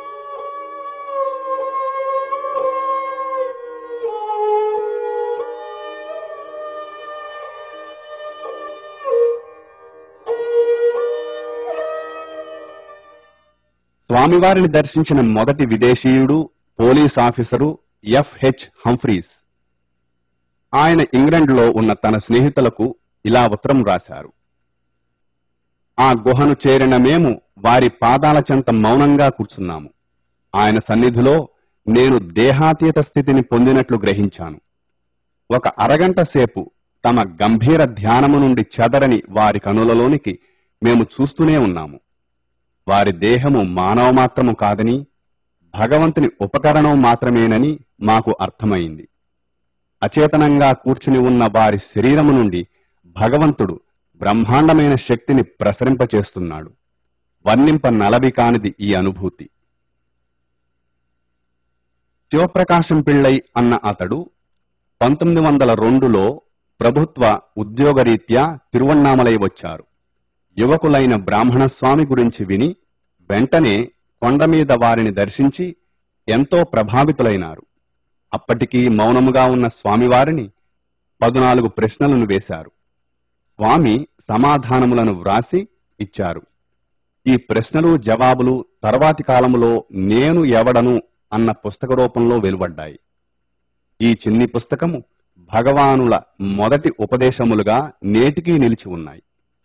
S1: స్వామివారిని దర్శించిన మొదటి విదేశీయుడు పోలీస్ ఆఫీసరు ఎఫ్హెచ్ హంఫ్రీస్ ఆయన ఇంగ్లండ్లో ఉన్న తన స్నేహితులకు ఇలా ఉత్తరం రాశారు ఆ గుహను చేరిన మేము వారి పాదాల చెంత మౌనంగా కూర్చున్నాము ఆయన సన్నిధిలో నేను దేహాతీత స్థితిని పొందినట్లు గ్రహించాను ఒక అరగంట సేపు తమ గంభీర ధ్యానము నుండి చెదరని వారి కనులలోనికి మేము చూస్తూనే ఉన్నాము వారి దేహము మానవ మాత్రము కాదని భగవంతుని ఉపకరణం మాత్రమేనని మాకు అర్థమైంది అచేతనంగా కూర్చుని ఉన్న వారి శరీరము నుండి భగవంతుడు బ్రహ్మాండమైన శక్తిని ప్రసరింపచేస్తున్నాడు వర్ణింప నలవి కానిది ఈ అనుభూతి శివప్రకాశం పిళ్ళై అన్న అతడు పంతొమ్మిది వందల రెండులో ప్రభుత్వ ఉద్యోగరీత్యా తిరువన్నామలై వచ్చారు యువకులైన బ్రాహ్మణ స్వామి గురించి విని వెంటనే కొండ మీద వారిని దర్శించి ఎంతో ప్రభావితులైనారు అప్పటికీ మౌనముగా ఉన్న స్వామివారిని పదునాలుగు ప్రశ్నలను వేశారు స్వామి సమాధానములను వ్రాసి ఇచ్చారు ఈ ప్రశ్నలు జవాబులు తర్వాతి కాలములో నేను ఎవడను అన్న పుస్తక రూపంలో వెలువడ్డాయి ఈ చిన్ని పుస్తకము భగవానుల మొదటి ఉపదేశములుగా నేటికీ నిలిచి ఉన్నాయి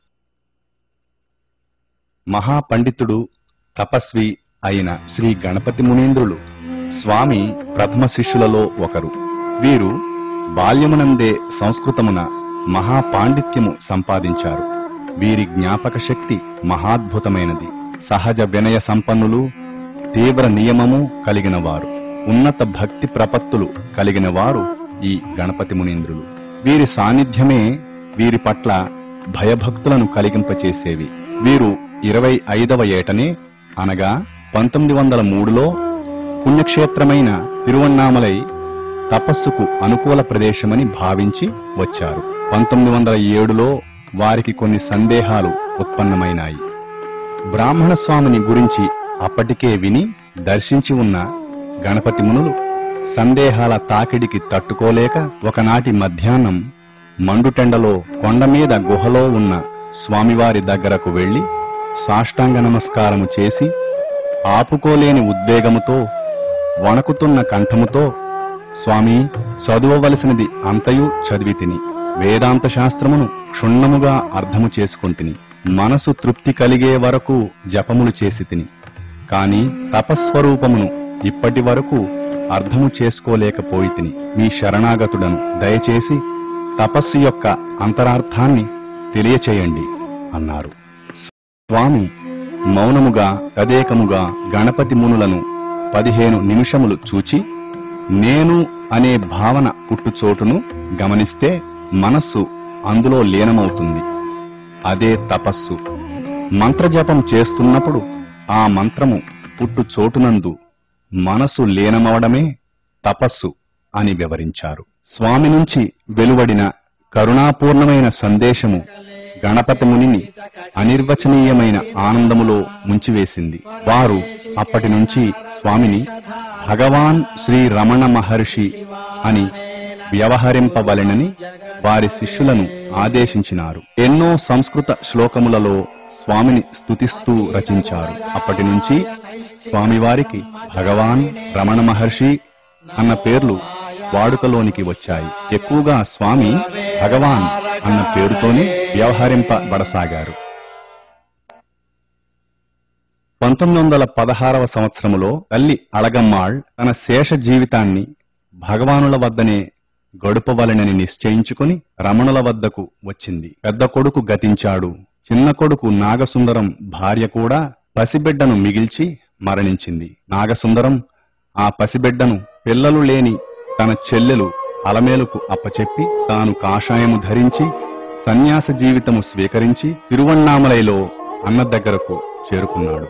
S1: మహాపండితుడు తపస్వి అయిన శ్రీ గణపతి మునీంద్రులు స్వామి ప్రథమ శిష్యులలో ఒకరు వీరు బాల్యమునందే సంస్కృతమున మహాపాండిత్యము సంపాదించారు వీరి జ్ఞాపక శక్తి మహాద్భుతమైనది సహజ వినయ సంపన్నులు తీవ్ర నియమము కలిగిన వారు ఉన్నత భక్తి ప్రపత్తులు కలిగిన వారు ఈ గణపతి మునీంద్రులు వీరి సాన్నిధ్యమే వీరి పట్ల భయభక్తులను కలిగింపచేసేవి వీరు ఇరవై ఐదవ ఏటనే అనగా పంతొమ్మిది వందల మూడులో పుణ్యక్షేత్రమైన తిరువన్నామలై తపస్సుకు అనుకూల ప్రదేశమని భావించి వచ్చారు పంతొమ్మిది వందల ఏడులో వారికి కొన్ని సందేహాలు ఉత్పన్నమైనాయి బ్రాహ్మణ స్వామిని గురించి అప్పటికే విని దర్శించి ఉన్న గణపతి మునులు సందేహాల తాకిడికి తట్టుకోలేక ఒకనాటి మధ్యాహ్నం మండుటెండలో కొండ మీద గుహలో ఉన్న స్వామివారి దగ్గరకు వెళ్లి సాష్టాంగ నమస్కారము చేసి ఆపుకోలేని ఉద్వేగముతో వణకుతున్న కంఠముతో స్వామి చదువవలసినది అంతయు చదివి తిని వేదాంత శాస్త్రమును క్షుణ్ణముగా అర్థము చేసుకొంటిని మనసు తృప్తి కలిగే వరకు జపములు చేసి తిని కాని తపస్వరూపమును ఇప్పటి వరకు అర్థము చేసుకోలేకపోయి తిని మీ శరణాగతుడను దయచేసి తపస్సు యొక్క అంతరార్థాన్ని తెలియచేయండి అన్నారు స్వామి మౌనముగా తదేకముగా గణపతి మునులను పదిహేను నిమిషములు చూచి నేను అనే భావన పుట్టుచోటును గమనిస్తే మనస్సు అందులో లీనమవుతుంది అదే తపస్సు మంత్రజపం చేస్తున్నప్పుడు ఆ మంత్రము పుట్టు చోటునందు మనసు లీనమవడమే తపస్సు అని వివరించారు స్వామి నుంచి వెలువడిన కరుణాపూర్ణమైన సందేశము గణపతి మునిని అనిర్వచనీయమైన ఆనందములో ముంచివేసింది వారు అప్పటి నుంచి స్వామిని భగవాన్ శ్రీ రమణ మహర్షి అని వ్యవహరింపవలెనని వారి శిష్యులను ఆదేశించినారు ఎన్నో సంస్కృత శ్లోకములలో స్వామిని స్తుతిస్తూ రచించారు అప్పటి నుంచి స్వామివారికి భగవాన్ రమణ మహర్షి అన్న పేర్లు వాడుకలోనికి వచ్చాయి ఎక్కువగా స్వామి భగవాన్ అన్న పేరుతోనే వ్యవహరింపబడసాగారు పంతొమ్మిది వందల పదహారవ సంవత్సరములో తల్లి అళగమ్మాళ్ తన శేష జీవితాన్ని భగవానుల వద్దనే గడుపవలెనని నిశ్చయించుకుని రమణుల వద్దకు వచ్చింది పెద్ద కొడుకు గతించాడు చిన్న కొడుకు నాగసుందరం భార్య కూడా పసిబిడ్డను మిగిల్చి మరణించింది నాగసుందరం ఆ పసిబిడ్డను పిల్లలు లేని తన చెల్లెలు అలమేలుకు అప్పచెప్పి తాను కాషాయము ధరించి సన్యాస జీవితము స్వీకరించి తిరువణ్ణామలైలో అన్న దగ్గరకు చేరుకున్నాడు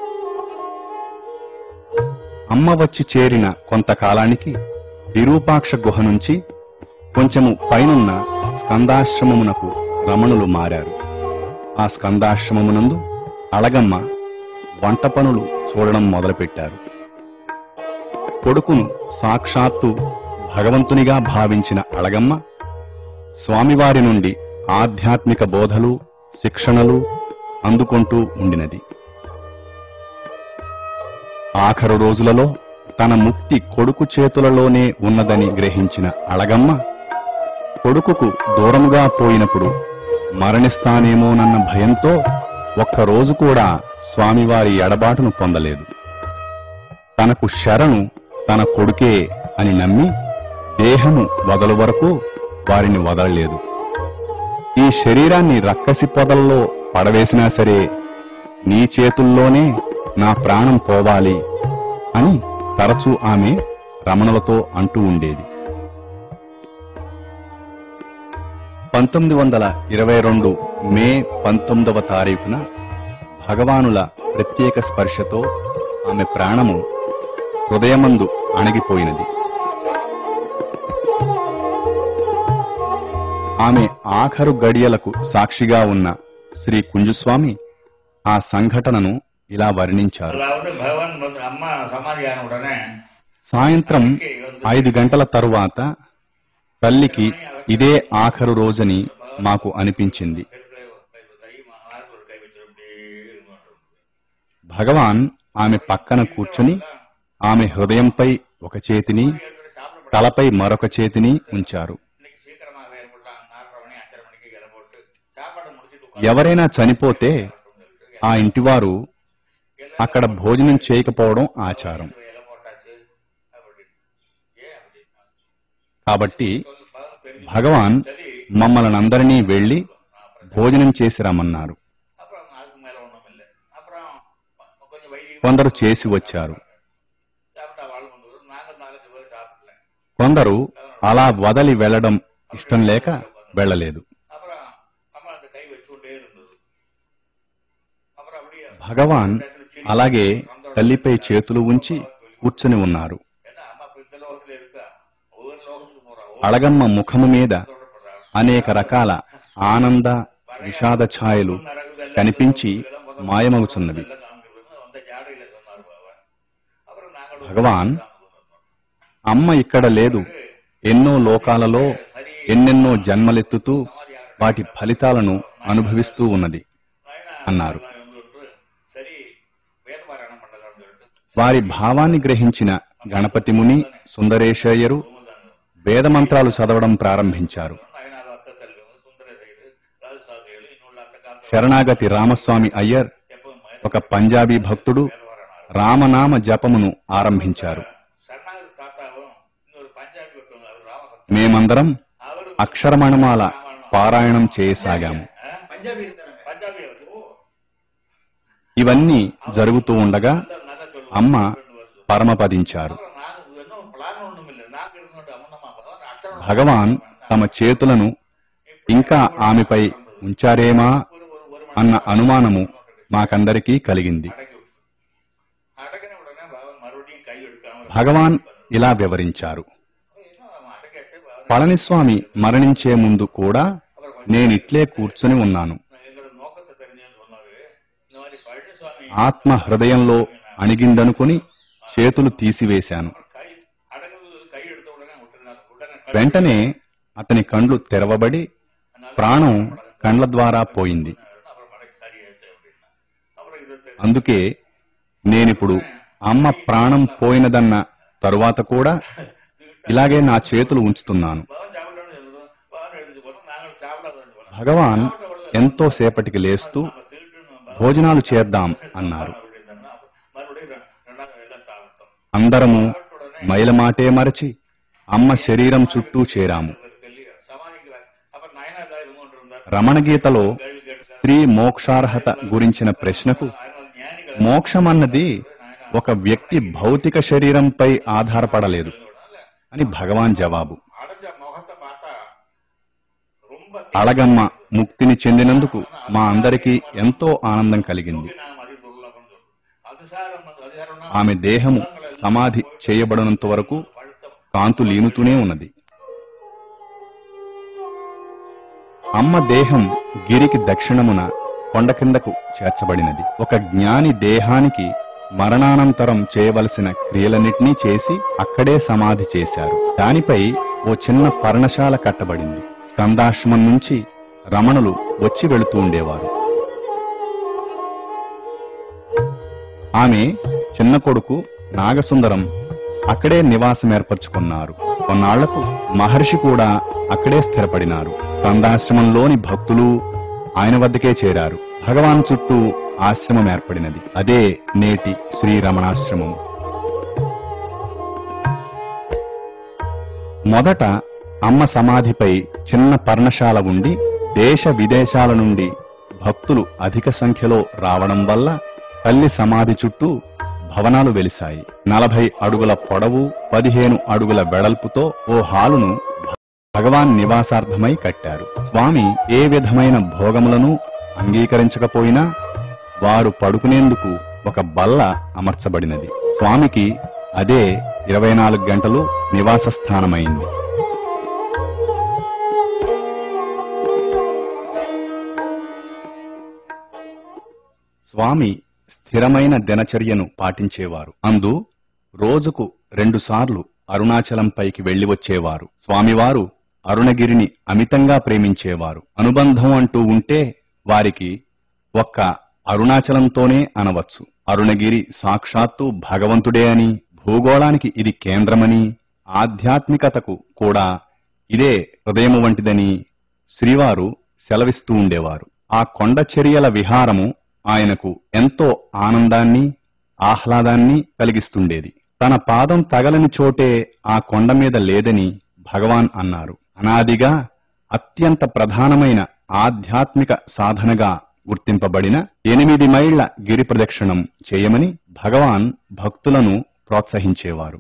S1: అమ్మ వచ్చి చేరిన కొంతకాలానికి విరూపాక్ష గుహ నుంచి కొంచెము పైనున్న స్కందాశ్రమమునకు రమణులు మారారు ఆ స్కందాశ్రమమునందు అళగమ్మ వంట పనులు చూడడం మొదలుపెట్టారు కొడుకును సాక్షాత్తు భగవంతునిగా భావించిన అళగమ్మ స్వామివారి నుండి ఆధ్యాత్మిక బోధలు శిక్షణలు అందుకుంటూ ఉండినది ఆఖరు రోజులలో తన ముక్తి కొడుకు చేతులలోనే ఉన్నదని గ్రహించిన అళగమ్మ కొడుకుకు దూరముగా పోయినప్పుడు మరణిస్తానేమోనన్న భయంతో ఒక్కరోజు కూడా స్వామివారి ఎడబాటును పొందలేదు తనకు శరణు తన కొడుకే అని నమ్మి దేహము వదలు వరకు వారిని వదలలేదు ఈ శరీరాన్ని రక్కసి పొదల్లో పడవేసినా సరే నీ చేతుల్లోనే నా ప్రాణం పోవాలి అని తరచూ ఆమె రమణులతో అంటూ ఉండేది పంతొమ్మిది వందల ఇరవై రెండు మే పంతొమ్మిదవ తారీఖున భగవానుల ప్రత్యేక స్పర్శతో ఆమె ప్రాణము హృదయమందు అణగిపోయినది ఆమె ఆఖరు గడియలకు సాక్షిగా ఉన్న శ్రీ కుంజుస్వామి ఆ సంఘటనను ఇలా వర్ణించారు
S3: அதாவது பகவான் வந்து அம்மா சமாதியான உடனே
S1: సాయంత్రం ఐదు గంటల తరువాత తల్లికి ఇదే ఆఖరు రోజని మాకు అనిపించింది
S3: கை மாறு ஒரு கை வச்சு அப்படியே இருந்துட்டு
S1: భగవాన్ ఆమె పక్కన కూర్చుని ఆమె హృదయంపై ఒక చేతిని తలపై మరొక చేతిని ఉంచారు
S3: இன்னைக்கு சீக்கிரமாக ஏற்பட்டான் நாலரை மணி அஞ்சரை மணிக்கு இலை போட்டு சாப்பாடு முடிச்சிட்டு
S1: ఎవరైనా చనిపోతే ఆ ఇంటివారు అక్కడ భోజనం చేయకపోవడం ఆచారం
S3: உட்கார்ந்து இலை போட்டாச்சு அப்படி ஏன் அப்படி
S1: కాబట్టి
S3: பகவான் பெரிய
S1: భగవాన్ మమ్మల్ని అందరినీ వెళ్లి భోజనం చేసి రమ్మన్నారు
S3: அப்புறம் அதுக்கு மேல ஒண்ணும் இல்லை அப்புறம் கொஞ்சம் வைத்தியம்
S1: కొందరు చేసి వచ్చారు
S3: சாப்பிட்டா வாழ் கொண்டு வரும் நாங்க நாலஞ்சு பேர் சாப்பிடல
S1: కొందరు అలా వదలి వెళ్లడం ఇష్టం లేక వెళ్ళలేదు
S3: அப்புறம் அம்மா அந்த கை வச்சுக்கொண்டே இருந்தது அப்புறம் அப்படியே
S1: భగవాన్ అలాగే తల్లిపై చేతులు ఉంచి కూర్చుని ఉన్నారు
S3: ஏன்னா அம்மா இப்ப இந்த லோகத்துல இருக்கா ஒவ்வொரு லோகத்துக்கு போறா ஒவ்வொரு
S1: అళగమ్మ ముఖము మీద
S3: சொல்றப்படுறா
S1: అనేక రకాల ఆనంద విషాద ఛాయలు కనిపించి మాయమవుతున్నవి
S3: எல்லாம் காமிக்கிறது அந்த ஜாடையில சொன்னார் பாபா அப்புறம் நாங்களும்
S1: భగవాన్ అమ్మ ఇక్కడ లేదు ఎన్నో లోకాలలో ఎన్నెన్నో జన్మలెత్తుతూ వాటి ఫలితాలను అనుభవిస్తూ ఉన్నది అన్నారు
S3: வந்துட்டு சரி வேதபாராயணம் பண்ணலாம்னு சொல்லிட்டு
S1: వారి భావాన్ని గ్రహించిన గణపతి ముని సుందరేశయ్యరు వేదమంత్రాలు చదవడం ప్రారంభించారు
S3: నాయనారు అక్క తల్లి సుందర సైడు రాజసాగేలు ఇన్నుళ్ళ అక్క కాదు
S1: శరణాగతి రామస్వామి అయ్యర్
S3: எப்பவும்
S1: ఒక పంజాబీ భక్తుడు రామనామ జపమును ఆరంభించారు
S3: சரணாகதி தாத்தாவும் இன்னொரு பஞ்சாபி ஒருத்தவங்க அவர் ராமபக்தர்
S1: మేమందరం
S3: அவரு
S1: అక్షరమణమాల పారాయణం చేయసాగాము
S3: பஞ்சாபி இருந்தாங்க பஞ்சாபி அவரு ஓ
S1: ఇవన్నీ జరుగుతూ ఉండగా
S3: நல்லா சொல்லுவாங்க
S1: అమ్మ పరమపదించారు
S3: அப்புறம் நாங்க இன்னும் பிளான் ஒண்ணும் இல்லை நாங்க இருந்தோம் அம்மனம்மா பகவான் அச்சரம்
S1: భగవాన్ తమ చేతులను ఇంకా ఆమెపై ఉంచారేమా
S3: ஒரு ஒரு ஒரு
S1: అన్న అనుమానము మాకందరికీ కలిగింది
S3: அடக்கி விட்டு அடக்கின உடனே பகவான் மறுபடியும் கை எடுக்காம
S1: భగవాన్ ఇలా వివరించారు
S3: இன்னும் அவன் அடக்காச்சு பகவான்
S1: పళనిస్వామి మరణించే ముందు కూడా నేనిట్లే కూర్చుని ఉన్నాను
S3: எங்களோட நோக்கத்தை தெரிஞ்சேன்னு சொன்னாரு இந்த மாதிரி பழனிசுவாமி
S1: ఆత్మ హృదయంలో అణిగిందనుకుని చేతులు తీసివేశాను
S3: கை அடங்குது கை எடுத்த உடனே விட்டுருந்தாங்க உடனே
S1: వెంటనే అతని కండ్లు తెరవబడి ప్రాణం కండ్ల ద్వారా పోయింది
S3: அப்புறம் மடக்கு சரியாச்சு அப்படின்னா அப்புறம் இதை தெரி-
S1: అందుకే నేనిప్పుడు అమ్మ ప్రాణం పోయినదన్న తరువాత కూడా ఇలాగే నా చేతులు ఉంచుతున్నాను
S3: பகவான் சாப்பிடணும்னு சொல்லுவோம் பகவான் எடுத்து போனோம் நாங்கள் சாப்பிடாதோன்னு போனோம்
S1: భగవాన్ ఎంతో సేపటికి లేస్తూ
S3: திருட்டு
S1: భోజనాలు చేద్దాం అన్నారు
S3: அப்படின்னா மறுபடியும் ரெ- ரெண்டாவது எல்லாம் சாப்பிட்டோம்
S1: అందరము మైలమాటే మరచి అమ్మ శరీరం చుట్టూ చేరాము
S3: இவருக்கு இல்லையா சமாளிக்கல அப்புறம் நயனா தான் இவங்க கொண்டு இருந்தார்
S1: రమణగీతలో
S3: கேள்வி கேட்டு
S1: స్త్రీ మోక్షార్హత గురించిన ప్రశ్నకు
S3: ఆయన జ్ఞాని కదా
S1: మోక్షమన్నది ఒక వ్యక్తి భౌతిక శరీరంపై ఆధారపడలేదు అని భగవాన్ జవాబు
S3: அடைஞ்ச முகத்தை பார்த்தா ரொம்ப
S1: అళగమ్మ ముక్తిని చెందినందుకు మా అందరికీ ఎంతో ఆనందం కలిగింది
S3: நாம் అది దుర్లభం அதிசாரம் அதிகாரம்
S1: ఆమె దేహము సమాధి చేయబడినంత వరకు కాంతు లీనుతూనే ఉన్నది అమ్మ దేహం గిరికి దక్షిణమున కొండ కిందకు చేర్చబడినది ఒక జ్ఞాని దేహానికి మరణానంతరం చేయవలసిన క్రియలన్నిటినీ చేసి అక్కడే సమాధి చేశారు దానిపై ఓ చిన్న పర్ణశాల కట్టబడింది స్కందాశ్రమం నుంచి రమణులు వచ్చి వెళుతూ ఉండేవారు ఆమె చిన్న కొడుకు నాగసుందరం అక్కడే నివాసం ఏర్పరచుకున్నారు కొన్నాళ్లకు మహర్షి కూడా అక్కడే స్థిరపడినారు స్కందాశ్రమంలోని భక్తులు ఆయన వద్దకే చేరారు భగవాన్ చుట్టూ ఆశ్రమం ఏర్పడినది అదే నేటి శ్రీరమణాశ్రమం మొదట అమ్మ సమాధిపై చిన్న పర్ణశాల ఉండి దేశ విదేశాల నుండి భక్తులు అధిక సంఖ్యలో రావడం వల్ల తల్లి సమాధి చుట్టూ భవనాలు వెలిశాయి నలభై అడుగుల పొడవు పదిహేను అడుగుల వెడల్పుతో ఓ హాలును భగవాన్ నివాసార్థమై కట్టారు స్వామి ఏ విధమైన భోగములను అంగీకరించకపోయినా వారు పడుకునేందుకు ఒక బల్ల అమర్చబడినది స్వామికి అదే ఇరవై నాలుగు గంటలు నివాస స్థానమైంది స్వామి స్థిరమైన దినచర్యను పాటించేవారు అందు రోజుకు రెండుసార్లు అరుణాచలంపైకి వెళ్లి వచ్చేవారు స్వామివారు అరుణగిరిని అమితంగా ప్రేమించేవారు అనుబంధం అంటూ ఉంటే వారికి ఒక్క అరుణాచలంతోనే అనవచ్చు అరుణగిరి సాక్షాత్తు భగవంతుడే అని భూగోళానికి ఇది కేంద్రమని ఆధ్యాత్మికతకు కూడా ఇదే హృదయము వంటిదని శ్రీవారు సెలవిస్తూ ఉండేవారు ఆ కొండ చర్యల విహారము ఆయనకు ఎంతో ఆనందాన్ని ఆహ్లాదాన్ని కలిగిస్తుండేది తన పాదం తగలని చోటే ఆ కొండ మీద లేదని భగవాన్ అన్నారు అనాదిగా అత్యంత ప్రధానమైన ఆధ్యాత్మిక సాధనగా గుర్తింపబడిన ఎనిమిది మైళ్ల గిరి ప్రదక్షిణం చేయమని భగవాన్ భక్తులను ప్రోత్సహించేవారు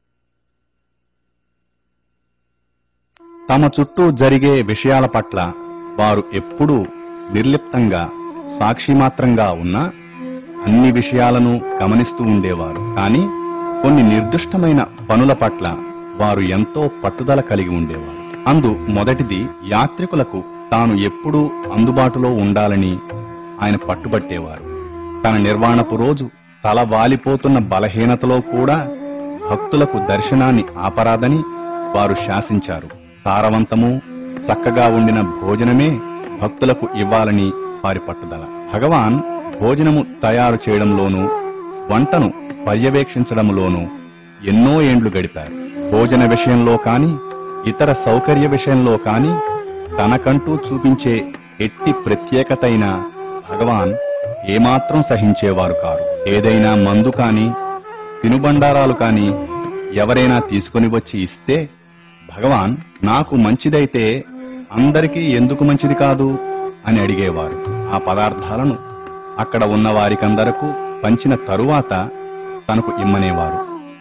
S1: తమ చుట్టూ జరిగే విషయాల పట్ల వారు ఎప్పుడూ నిర్లిప్తంగా సాక్షిమాత్రంగా ఉన్నా అన్ని విషయాలను గమనిస్తూ ఉండేవారు కానీ కొన్ని నిర్దిష్టమైన పనుల పట్ల వారు ఎంతో పట్టుదల కలిగి ఉండేవారు అందు మొదటిది యాత్రికులకు తాను ఎప్పుడూ అందుబాటులో ఉండాలని ఆయన పట్టుబట్టేవారు తన నిర్వాణపు రోజు తల వాలిపోతున్న బలహీనతలో కూడా భక్తులకు దర్శనాన్ని ఆపరాదని వారు శాసించారు సారవంతము చక్కగా ఉండిన భోజనమే భక్తులకు ఇవ్వాలని వారి పట్టుదల భగవాన్ భోజనము తయారు చేయడంలోనూ వంటను పర్యవేక్షించడంలోనూ ఎన్నో ఏండ్లు గడిపారు భోజన విషయంలో కాని ఇతర సౌకర్య విషయంలో కాని తనకంటూ చూపించే ఎట్టి ప్రత్యేకతైన భగవాన్ ఏమాత్రం సహించేవారు కారు ఏదైనా మందు కాని తినుబండారాలు కాని ఎవరైనా తీసుకొని వచ్చి ఇస్తే భగవాన్ నాకు మంచిదైతే అందరికీ ఎందుకు మంచిది కాదు అని అడిగేవారు ఆ పదార్థాలను అక్కడ ఉన్న వారికందరకు పంచిన తరువాత తనకు ఇమ్మనేవారు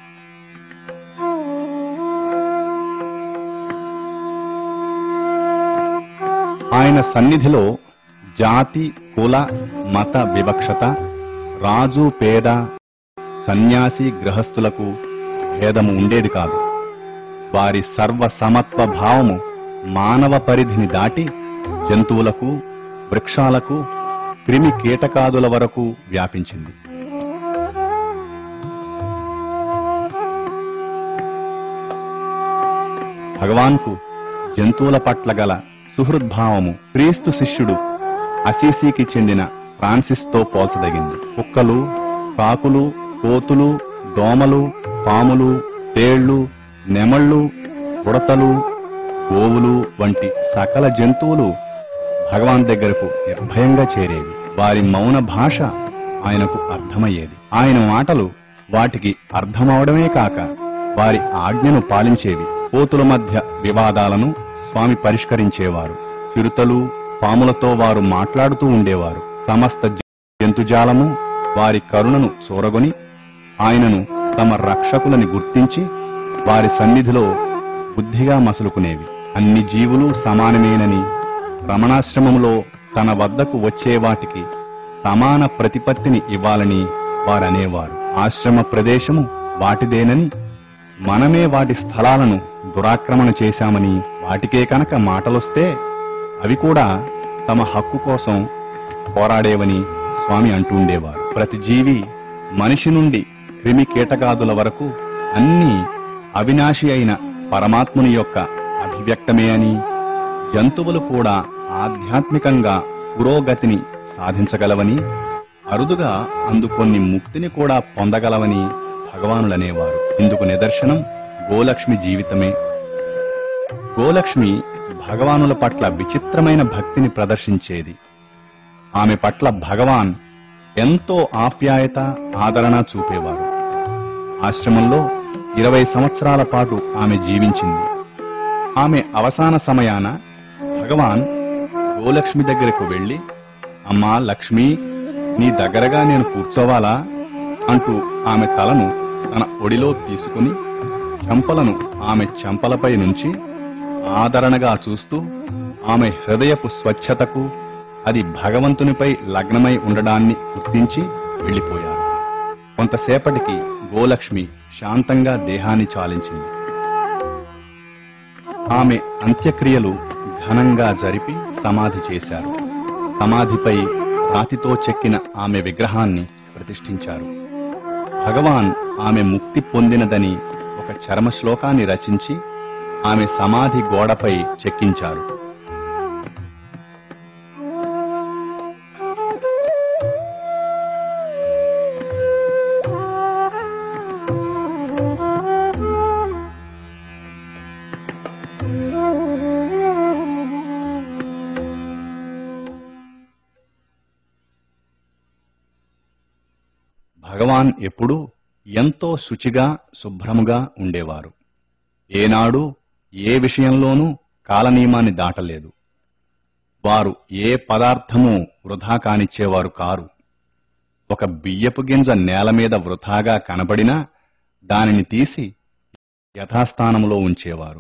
S1: ఆయన సన్నిధిలో జాతి కుల మత వివక్షత రాజు పేద సన్యాసి గృహస్థులకు భేదము ఉండేది కాదు వారి సర్వ సమత్వ భావము మానవ పరిధిని దాటి జంతువులకు వృక్షాలకు క్రిమి కీటకాదుల వరకు వ్యాపించింది భగవాన్కు జంతువుల పట్ల గల సుహృద్భావము క్రీస్తు శిష్యుడు అసీసీకి చెందిన ఫ్రాన్సిస్తో పోల్చదగింది కుక్కలు కాకులు కోతులు దోమలు పాములు తేళ్లు నెమళ్ళు ఉడతలు గోవులు వంటి సకల జంతువులు భగవాన్ దగ్గరకు నిర్భయంగా చేరేవి వారి మౌన భాష ఆయనకు అర్థమయ్యేది ఆయన మాటలు వాటికి అర్థమవడమే కాక వారి ఆజ్ఞను పాలించేవి కోతుల మధ్య వివాదాలను స్వామి పరిష్కరించేవారు చిరుతలు పాములతో వారు మాట్లాడుతూ ఉండేవారు సమస్త జంతుజాలము వారి కరుణను చూరగొని ఆయనను తమ రక్షకులని గుర్తించి వారి సన్నిధిలో బుద్ధిగా మసులుకునేవి అన్ని జీవులు సమానమేనని రమణాశ్రమంలో తన వద్దకు వచ్చే వాటికి సమాన ప్రతిపత్తిని ఇవ్వాలని వారనేవారు ఆశ్రమ ప్రదేశము వాటిదేనని మనమే వాటి స్థలాలను దురాక్రమణ చేశామని వాటికే కనుక మాటలొస్తే అవి కూడా తమ హక్కు కోసం పోరాడేవని స్వామి అంటుండేవారు ప్రతి జీవి మనిషి నుండి క్రిమి కీటకాదుల వరకు అన్నీ అవినాశి అయిన పరమాత్ముని యొక్క అభివ్యక్తమే అని జంతువులు కూడా ఆధ్యాత్మికంగా పురోగతిని సాధించగలవని అరుదుగా అందుకొన్ని ముక్తిని కూడా పొందగలవని భగవానులనేవారు ఇందుకు నిదర్శనం గోలక్ష్మి జీవితమే గోలక్ష్మి భగవానుల పట్ల విచిత్రమైన భక్తిని ప్రదర్శించేది ఆమె పట్ల భగవాన్ ఎంతో ఆప్యాయత ఆదరణ చూపేవారు ఆశ్రమంలో ఇరవై సంవత్సరాల పాటు ఆమె జీవించింది ఆమె అవసాన సమయాన భగవాన్ గోలక్ష్మి దగ్గరకు వెళ్లి అమ్మా లక్ష్మి నీ దగ్గరగా నేను కూర్చోవాలా అంటూ ఆమె తలను తన ఒడిలో తీసుకుని చెంపలను ఆమె చెంపలపై నుంచి ఆదరణగా చూస్తూ ఆమె హృదయపు స్వచ్ఛతకు అది భగవంతునిపై లగ్నమై ఉండడాన్ని గుర్తించి వెళ్ళిపోయారు కొంతసేపటికి గోలక్ష్మి శాంతంగా దేహాన్ని చాలించింది ఆమె అంత్యక్రియలు ఘనంగా జరిపి సమాధి చేశారు సమాధిపై రాతితో చెక్కిన ఆమె విగ్రహాన్ని ప్రతిష్ఠించారు భగవాన్ ఆమె ముక్తి పొందినదని ఒక చరమ శ్లోకాన్ని రచించి ఆమె సమాధి గోడపై చెక్కించారు భగవాన్ ఎప్పుడూ ఎంతో శుచిగా శుభ్రముగా ఉండేవారు ఏనాడు ఏ విషయంలోనూ కాలనియమాన్ని దాటలేదు వారు ఏ పదార్థము వృధా కానిచ్చేవారు కారు ఒక బియ్యపు గింజ నేల మీద వృథాగా కనబడినా దానిని తీసి యథాస్థానంలో ఉంచేవారు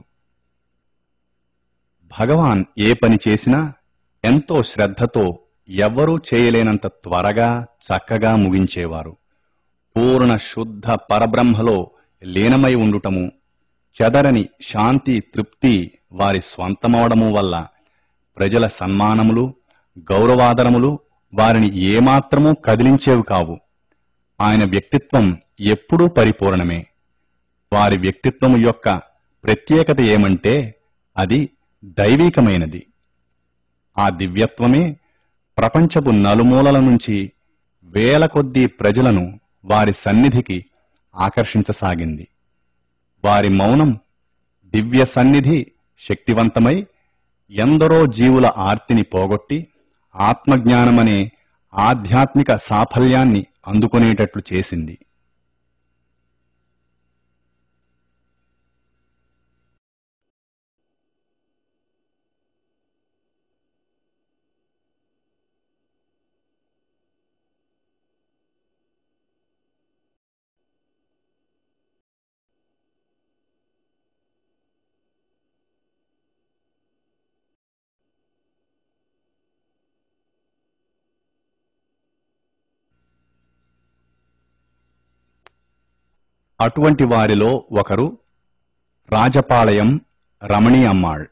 S1: భగవాన్ ఏ పని చేసినా ఎంతో శ్రద్ధతో ఎవ్వరూ చేయలేనంత త్వరగా చక్కగా ముగించేవారు పూర్ణ శుద్ధ పరబ్రహ్మలో లీనమై ఉండుటము చెదరని శాంతి తృప్తి వారి స్వంతమవడము వల్ల ప్రజల సన్మానములు గౌరవాదరములు వారిని ఏమాత్రమూ కదిలించేవి కావు ఆయన వ్యక్తిత్వం ఎప్పుడూ పరిపూర్ణమే వారి వ్యక్తిత్వము యొక్క ప్రత్యేకత ఏమంటే అది దైవీకమైనది ఆ దివ్యత్వమే ప్రపంచపు నలుమూలల నుంచి వేల కొద్దీ ప్రజలను వారి సన్నిధికి ఆకర్షించసాగింది వారి మౌనం దివ్య సన్నిధి శక్తివంతమై ఎందరో జీవుల ఆర్తిని పోగొట్టి ఆత్మజ్ఞానమనే ఆధ్యాత్మిక సాఫల్యాన్ని అందుకునేటట్లు చేసింది అటువంటి వారిలో ఒకరు రాజపాళయం రమణి అమ్మాళ్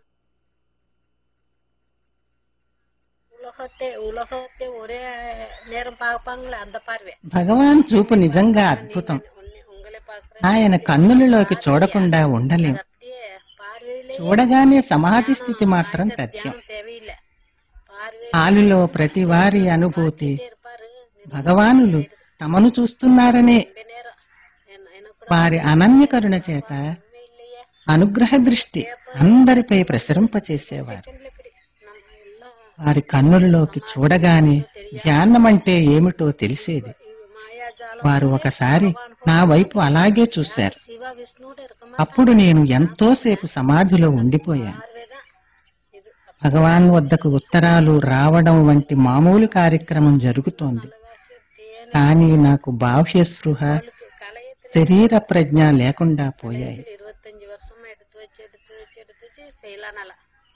S4: ఉలహొత్తే ఉలహొత్తే ఒరే నేరం పాగపంగులు అంద పార్వే
S5: భగవాన్ చూపు నిజంగా అద్భుతం
S4: ఉంగలే పాకరే
S5: ఆయన కన్నులలోకి చూడకుండా ఉండలేం
S4: அப்படியே பார்வையிலே
S5: చూడగానే సమాధి స్థితి మాత్రం తథ్యం
S4: தியானம் தேவையில்லை பார்வை
S5: హాలులో ప్రతి వారి అనుభూతి
S4: இருப்பாரு
S5: భగవానులు తమను చూస్తున్నారనే
S4: நிம்ப நேரம் என்ன எனக்கு
S5: వారి అనన్య కరుణ చేత
S4: இல்லையே
S5: అనుగ్రహ దృష్టి అందరిపై ప్రసరింపచేసేవారు
S4: செகண்ட்ல இப்படி நம்ம எல்லாம்
S5: వారి కన్నులలోకి చూడగానే ధ్యానం అంటే ఏమిటో తెలిసేది
S4: మాయాజాలం
S5: వారు ఒకసారి నా వైపు అలాగే చూశారు
S4: శివ విష్ణువుడు ఇరకమా
S5: అప్పుడు నేను ఎంతోసేపు సమాధిలో ఉండిపోయాను
S4: பார்வைதான் இது
S5: భగవాన్ వద్దకు ఉత్తరాలు రావడం వంటి మామూలు కార్యక్రమం జరుగుతోంది కానీ నాకు బాహ్య స్పృహ శరీర ప్రజ్ఞ లేకుండా పోయాయి
S4: இருபத்தஞ்சு வருஷமா எடுத்து வச்சு எடுத்து வச்சு எடுத்து வச்சு ஃபெயில் ஆனால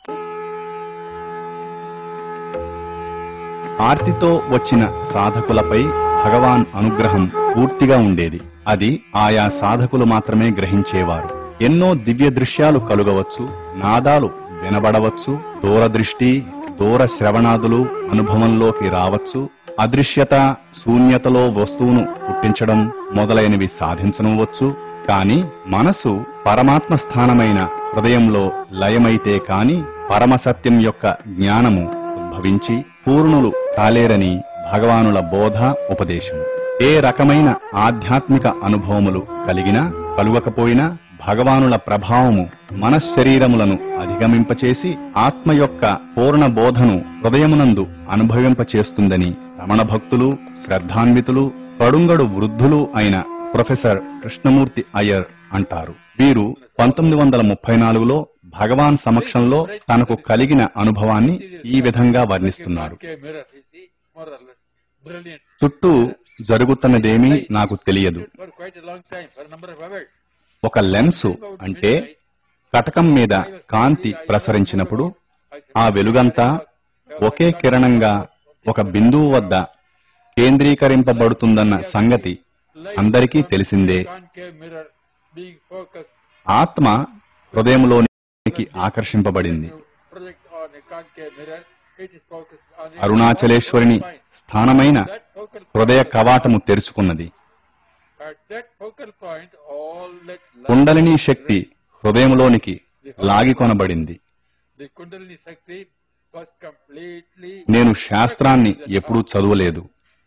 S1: ఆర్తితో వచ్చిన సాధకులపై భగవాన్ అనుగ్రహం పూర్తిగా ఉండేది అది ఆయా సాధకులు మాత్రమే గ్రహించేవారు ఎన్నో దివ్య దృశ్యాలు కలుగవచ్చు నాదాలు వినబడవచ్చు దూరదృష్టి దూర శ్రవణాదులు అనుభవంలోకి రావచ్చు అదృశ్యత శూన్యతలో వస్తువును పుట్టించడం మొదలైనవి సాధించనవచ్చు కాని మనసు పరమాత్మ స్థానమైన హృదయంలో లయమైతే కాని పరమసత్యం యొక్క జ్ఞానము ఉద్భవించి పూర్ణులు కాలేరని భగవానుల బోధ ఉపదేశం ఏ రకమైన ఆధ్యాత్మిక అనుభవములు కలిగినా కలుగకపోయినా భగవానుల ప్రభావము మనశ్శరీరములను అధిగమింపచేసి ఆత్మ యొక్క పూర్ణ బోధను హృదయమునందు అనుభవింపచేస్తుందని రమణ భక్తులు శ్రద్ధాన్వితులు పడుంగడు వృద్ధులు అయిన ప్రొఫెసర్ కృష్ణమూర్తి అయ్యర్ అంటారు వీరు పంతొమ్మిది వందల ముప్పై నాలుగులో భగవాన్ సమక్షంలో తనకు కలిగిన అనుభవాన్ని ఈ విధంగా వర్ణిస్తున్నారు
S3: concave mirror, you see, more or less. Brilliant.
S1: చుట్టూ జరుగుతున్నదేమీ నాకు తెలియదు
S3: For quite a long time, for a number of hours.
S1: ఒక లెన్సు అంటే కటకం మీద కాంతి ప్రసరించినప్పుడు ఆ వెలుగంతా ఒకే కిరణంగా ఒక బిందువు వద్ద కేంద్రీకరింపబడుతుందన్న సంగతి అందరికీ తెలిసిందే
S3: Concave mirror being focused
S1: ఆత్మ హృదయంలోనికి ఆకర్షింపబడింది
S3: to project on a concave mirror, it is focused on a
S1: అరుణాచలేశ్వరిని
S3: point.
S1: స్థానమైన
S3: That focal
S1: హృదయ
S3: point,
S1: కవాటము తెరుచుకున్నది
S3: at that focal point, all that light
S1: kundalini శక్తి హృదయంలోనికి లాగికొనబడింది
S3: the Kundalini Shakti was completely
S1: నేను శాస్త్రాన్ని ఎప్పుడూ చదవలేదు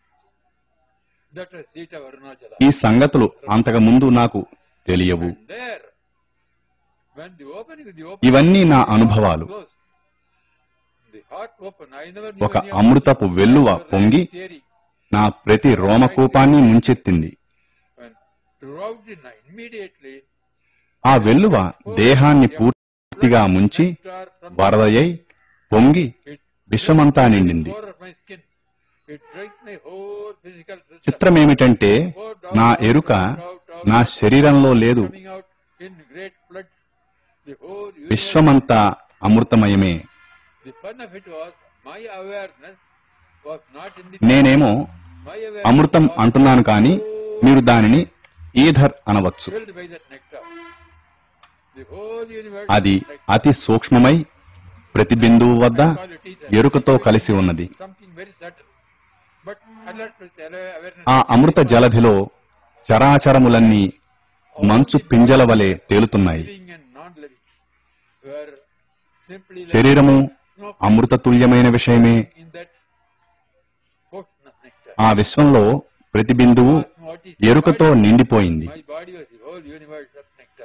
S3: that was seat of Arunachala.
S1: ఈ సంగతులు అంతకుముందు నాకు తెలియవు
S3: And there, when the opening, the
S1: ఇవన్నీ
S3: opening,
S1: నా
S3: the
S1: అనుభవాలు.
S3: heart closed. The heart open. I never knew
S1: ఒక
S3: any of
S1: అమృతపు
S3: this
S1: వెల్లువ
S3: theory.
S1: పొంగి నా ప్రతి రోమకూపాన్ని ముంచెత్తింది
S3: And throughout the night, immediately,
S1: ఆ వెల్లువ దేహాన్ని పూర్తిగా ముంచి
S3: star from
S1: వరదయ్యై పొంగి
S3: it
S1: విశ్వమంతా నిండింది
S3: core of my skin. It drinks my whole physical system.
S1: చిత్రమేమిటంటే నా ఎరుక నా శరీరంలో లేదు
S3: Coming out in great floods. The whole universe.
S1: విశ్వమంతా అమృతమయమే
S3: The fun of it was my awareness was not in the
S1: నేనేమో
S3: my awareness
S1: అమృతం
S3: was
S1: అంటున్నాను కాని మీరు దానిని ఈధర్ అనవచ్చు
S3: filled by that nectar. The whole universe
S1: అది
S3: was like
S1: అతి సూక్ష్మమై ప్రతి బిందువు వద్ద
S3: call it ether.
S1: ఎరుకతో కలిసి ఉన్నది
S3: Something very subtle. But alert with awareness.
S1: ఆ అమృత జలధిలో చరాచరములన్నీ మంచు పింజల వలె తేలుతున్నాయి
S3: living and non-living were simply like
S1: శరీరము
S3: snow
S1: అమృతతుల్యమైన విషయమే
S3: in that ocean of nectar.
S1: ఆ విశ్వంలో ప్రతి బిందువు
S3: What is
S1: ఎరుకతో నిండిపోయింది
S3: My body was the whole universe of nectar.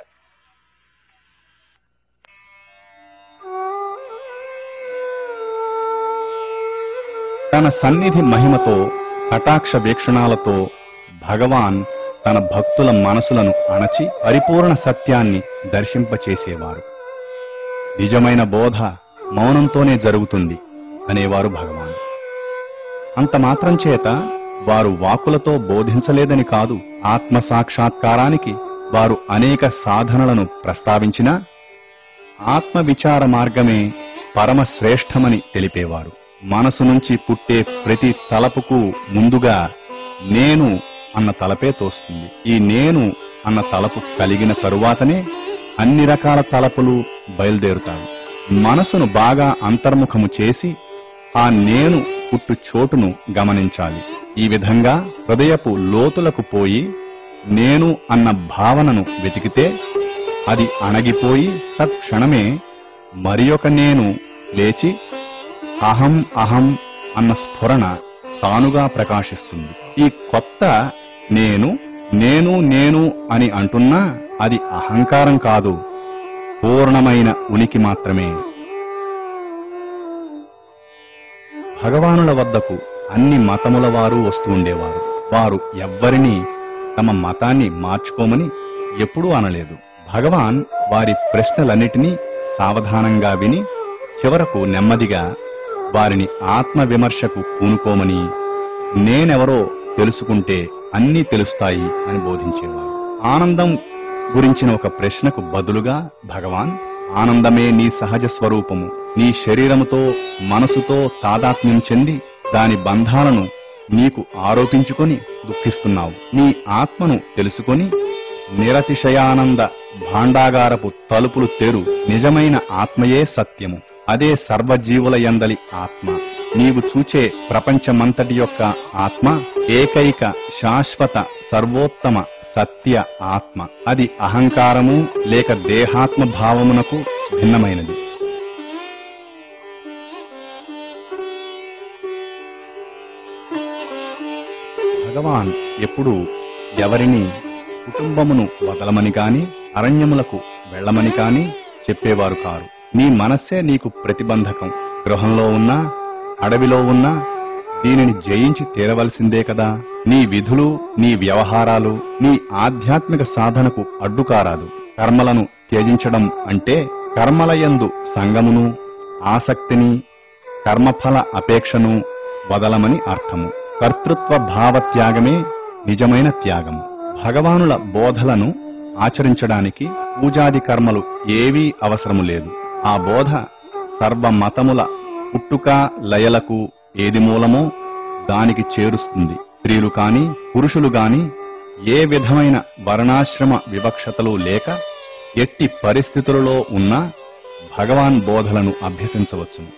S1: తన సన్నిధి మహిమతో కటాక్ష వీక్షణాలతో భగవాన్ తన భక్తుల మనసులను అణచి పరిపూర్ణ సత్యాన్ని దర్శింపచేసేవారు నిజమైన బోధ మౌనంతోనే జరుగుతుంది అనేవారు భగవాన్ అంత మాత్రం చేత వారు వాక్కులతో బోధించలేదని కాదు ఆత్మ సాక్షాత్కారానికి వారు అనేక సాధనలను ప్రస్తావించినా ఆత్మ విచార మార్గమే పరమ శ్రేష్టమని తెలిపేవారు మనసు నుంచి పుట్టే ప్రతి తలపుకు ముందుగా నేను అన్న తలపే తోస్తుంది ఈ నేను అన్న తలపు కలిగిన తరువాతనే అన్ని రకాల తలపులు బయలుదేరుతాయి మనసును బాగా అంతర్ముఖము చేసి ఆ నేను పుట్టు చోటును గమనించాలి ఈ విధంగా హృదయపు లోతులకు పోయి నేను అన్న భావనను వెతికితే అది అణగిపోయి తత్క్షణమే మరి ఒక నేను లేచి అహం అహం అన్న స్ఫురణ తానుగా ప్రకాశిస్తుంది ఈ కొత్త నేను నేను నేను అని అంటున్నా అది అహంకారం కాదు పూర్ణమైన ఉనికి మాత్రమే భగవానుల వద్దకు అన్ని మతముల వారు వస్తూ ఉండేవారు వారు ఎవ్వరినీ తమ మతాన్ని మార్చుకోమని ఎప్పుడూ అనలేదు భగవాన్ వారి ప్రశ్నలన్నిటినీ సావధానంగా విని చివరకు నెమ్మదిగా వారిని ఆత్మ విమర్శకు పూనుకోమని నేనెవరో తెలుసుకుంటే అన్నీ తెలుస్తాయి అని బోధించేవారు ఆనందం గురించిన ఒక ప్రశ్నకు బదులుగా భగవాన్ ఆనందమే నీ సహజ స్వరూపము నీ శరీరముతో మనసుతో తాదాత్మ్యం చెంది దాని బంధాలను నీకు ఆరోపించుకొని దుఃఖిస్తున్నావు నీ ఆత్మను తెలుసుకొని నిరతిశయానంద భాండాగారపు తలుపులు తెరు నిజమైన ఆత్మయే సత్యము అదే సర్వజీవుల యందలి ఆత్మ నీవు చూచే ప్రపంచమంతటి యొక్క ఆత్మ ఏకైక శాశ్వత సర్వోత్తమ సత్య ఆత్మ అది అహంకారము లేక దేహాత్మ భావమునకు భిన్నమైనది భగవాన్ ఎప్పుడు ఎవరిని కుటుంబమును వదలమని కాని అరణ్యములకు వెళ్ళమని కాని చెప్పేవారు కారు నీ మనస్సే నీకు ప్రతిబంధకం గృహంలో ఉన్నా అడవిలో ఉన్నా దీనిని జయించి తీరవలసిందే కదా నీ విధులు నీ వ్యవహారాలు నీ ఆధ్యాత్మిక సాధనకు అడ్డుకారాదు కర్మలను త్యజించడం అంటే కర్మలయందు సంగమును ఆసక్తిని కర్మఫల అపేక్షను వదలమని అర్థము కర్తృత్వ భావ త్యాగమే నిజమైన త్యాగము భగవానుల బోధలను ఆచరించడానికి పూజాది కర్మలు ఏవీ అవసరము లేదు ఆ బోధ సర్వ మతముల పుట్టుక లయలకు ఏది మూలమో దానికి చేరుస్తుంది స్త్రీలు కాని పురుషులు గాని ఏ విధమైన వర్ణాశ్రమ వివక్షతలు లేక ఎట్టి పరిస్థితులలో ఉన్నా భగవాన్ బోధలను అభ్యసించవచ్చును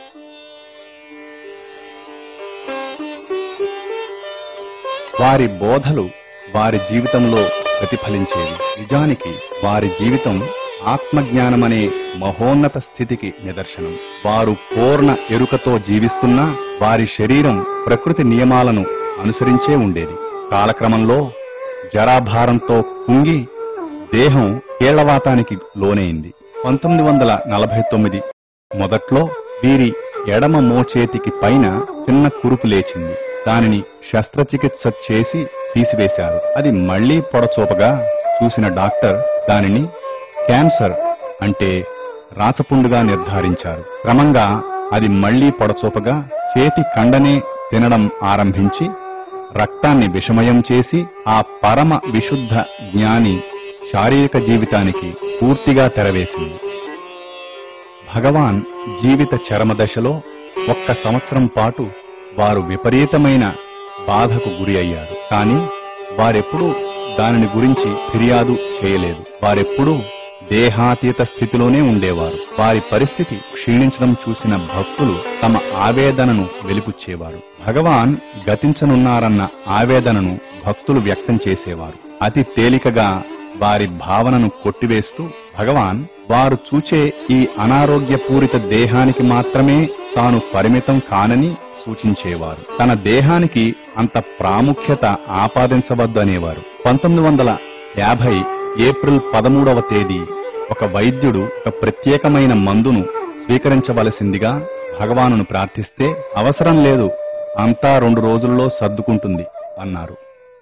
S1: వారి బోధలు వారి జీవితంలో ప్రతిఫలించేవి నిజానికి వారి జీవితం ఆత్మజ్ఞానమనే మహోన్నత స్థితికి నిదర్శనం వారు పూర్ణ ఎరుకతో జీవిస్తున్నా వారి శరీరం ప్రకృతి నియమాలను అనుసరించే ఉండేది కాలక్రమంలో జరాభారంతో కుంగి దేహం కీళ్లవాతానికి లోనైంది పంతొమ్మిది వందల నలభై తొమ్మిది మొదట్లో వీరి ఎడమ మోచేతికి పైన చిన్న కురుపు లేచింది దానిని శస్త్రచికిత్స చేసి తీసివేశారు అది మళ్లీ పొడచూపగా చూసిన డాక్టర్ దానిని క్యాన్సర్ అంటే రాచపుండుగా నిర్ధారించారు క్రమంగా అది మళ్లీ పొడచూపగా చేతి కండనే తినడం ఆరంభించి రక్తాన్ని విషమయం చేసి ఆ పరమ విశుద్ధ జ్ఞాని శారీరక జీవితానికి పూర్తిగా తెరవేసింది భగవాన్ జీవిత చరమదశలో ఒక్క సంవత్సరం పాటు వారు విపరీతమైన బాధకు గురి అయ్యారు కానీ వారెప్పుడూ దానిని గురించి ఫిర్యాదు చేయలేదు వారెప్పుడూ దేహాతీత స్థితిలోనే ఉండేవారు వారి పరిస్థితి క్షీణించడం చూసిన భక్తులు తమ ఆవేదనను వెలిపుచ్చేవారు భగవాన్ గతించనున్నారన్న ఆవేదనను భక్తులు వ్యక్తం చేసేవారు అతి తేలికగా వారి భావనను కొట్టివేస్తూ భగవాన్ వారు చూచే ఈ అనారోగ్యపూరిత దేహానికి మాత్రమే తాను పరిమితం కానని సూచించేవారు తన దేహానికి అంత ప్రాముఖ్యత ఆపాదించవద్దు అనేవారు పంతొమ్మిది వందల యాభై ఏప్రిల్ పదమూడవ తేదీ ఒక వైద్యుడు ఒక ప్రత్యేకమైన మందును స్వీకరించవలసిందిగా భగవానును ప్రార్థిస్తే అవసరం లేదు అంతా రెండు రోజుల్లో సర్దుకుంటుంది అన్నారు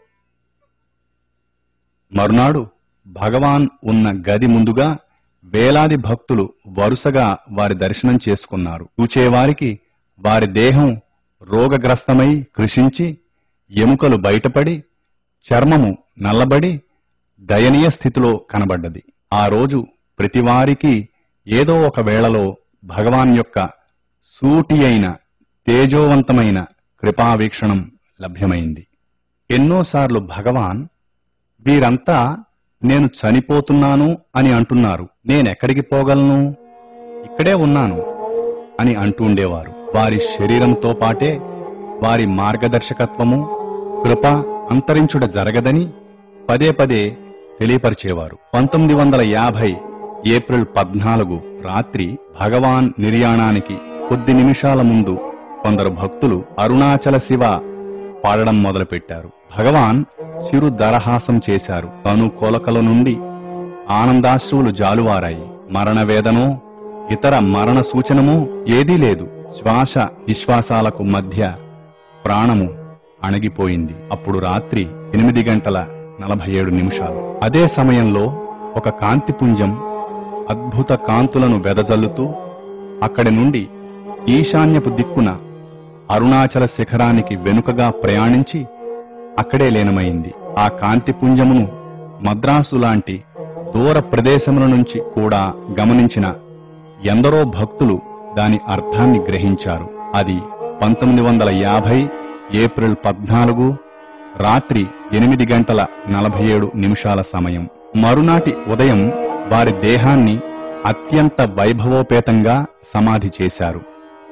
S1: మరునాడు భగవాన్ ఉన్న గది ముందుగా వేలాది భక్తులు వరుసగా వారి దర్శనం చేసుకున్నారు చూచేవారికి వారి దేహం రోగగ్రస్తమై కృషించి ఎముకలు బయటపడి చర్మము నల్లబడి దయనీయ స్థితిలో కనబడ్డది ఆ రోజు ప్రతివారికి ఏదో ఒక వేళలో భగవాన్ యొక్క సూటి అయిన తేజోవంతమైన కృపావీక్షణం లభ్యమైంది ఎన్నోసార్లు భగవాన్ వీరంతా నేను చనిపోతున్నాను అని అంటున్నారు నేనెక్కడికి పోగలను ఇక్కడే ఉన్నాను అని అంటుండేవారు వారి శరీరంతో పాటే వారి మార్గదర్శకత్వము కృప అంతరించుట జరగదని పదే పదే తెలియపరిచేవారు పంతొమ్మిది వందల యాభై ఏప్రిల్ పద్నాలుగు రాత్రి భగవాన్ నిర్యాణానికి కొద్ది నిమిషాల ముందు కొందరు భక్తులు అరుణాచల శివ పాడడం మొదలుపెట్టారు భగవాన్ చిరు దరహాసం చేశారు తను కొలకల నుండి ఆనందాశ్రువులు జాలువారాయి మరణ వేదనో ఇతర మరణ సూచనమో ఏదీ లేదు శ్వాస విశ్వాసాలకు మధ్య ప్రాణము అణగిపోయింది అప్పుడు రాత్రి ఎనిమిది గంటల నలభై ఏడు నిమిషాలు అదే సమయంలో ఒక కాంతిపుంజం అద్భుత కాంతులను వెదజల్లుతూ అక్కడి నుండి ఈశాన్యపు దిక్కున అరుణాచల శిఖరానికి వెనుకగా ప్రయాణించి అక్కడే లీనమైంది ఆ కాంతిపుంజమును మద్రాసు లాంటి దూర ప్రదేశముల నుంచి కూడా గమనించిన ఎందరో భక్తులు దాని అర్థాన్ని గ్రహించారు అది పంతొమ్మిది వందల యాభై ఏప్రిల్ పద్నాలుగు రాత్రి ఎనిమిది గంటల నలభై ఏడు నిమిషాల సమయం మరునాటి ఉదయం వారి దేహాన్ని అత్యంత వైభవోపేతంగా సమాధి చేశారు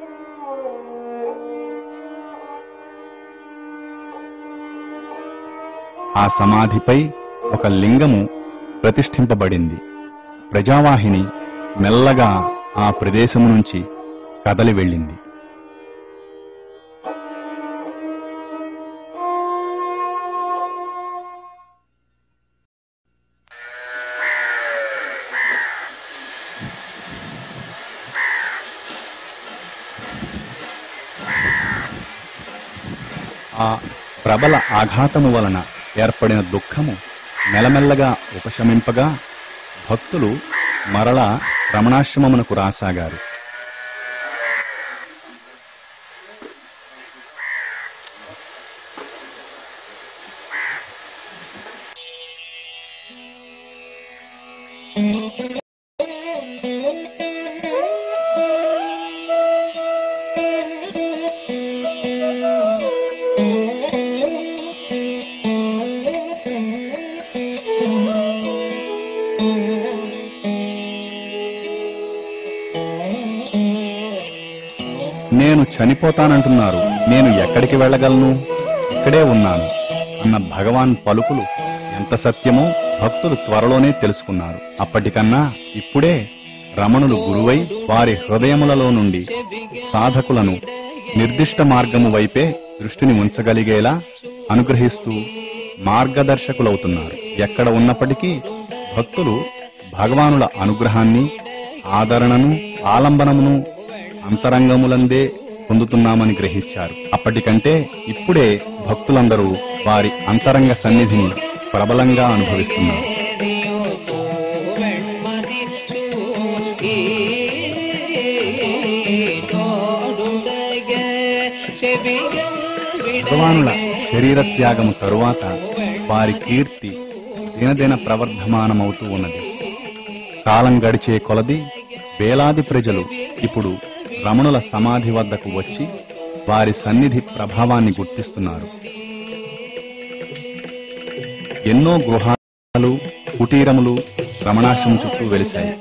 S1: ఆ సమాధిపై ఒక లింగము ప్రతిష్ఠింపబడింది ప్రజావాహిని మెల్లగా ఆ ప్రదేశము నుంచి కదలి వెళ్ళింది ఆ ప్రబల ఆఘాతము వలన ఏర్పడిన దుఃఖము మెల్లమెల్లగా ఉపశమింపగా భక్తులు మరలా రమణాశ్రమమునకు రాసాగారు నేను చనిపోతానంటున్నారు నేను ఎక్కడికి వెళ్ళగలను ఇక్కడే ఉన్నాను అన్న భగవాన్ పలుకులు ఎంత సత్యమో భక్తులు త్వరలోనే తెలుసుకున్నారు అప్పటికన్నా ఇప్పుడే రమణులు గురువై వారి హృదయములలో నుండి సాధకులను నిర్దిష్ట మార్గము వైపే దృష్టిని ఉంచగలిగేలా అనుగ్రహిస్తూ మార్గదర్శకులవుతున్నారు ఎక్కడ ఉన్నప్పటికీ భక్తులు భగవానుల అనుగ్రహాన్ని ఆదరణను ఆలంబనమును అంతరంగములందే పొందుతున్నామని గ్రహించారు అప్పటికంటే ఇప్పుడే భక్తులందరూ వారి అంతరంగ సన్నిధిని ప్రబలంగా అనుభవిస్తున్నారు భగవానుల శరీర త్యాగము తరువాత వారి కీర్తి దినదిన ప్రవర్ధమానమవుతూ ఉన్నది కాలం గడిచే కొలది వేలాది ప్రజలు ఇప్పుడు రమణుల సమాధి వద్దకు వచ్చి వారి సన్నిధి ప్రభావాన్ని గుర్తిస్తున్నారు ఎన్నో గృహాలు కుటీరములు రమణాశ్రమం చుట్టూ వెలిశాయి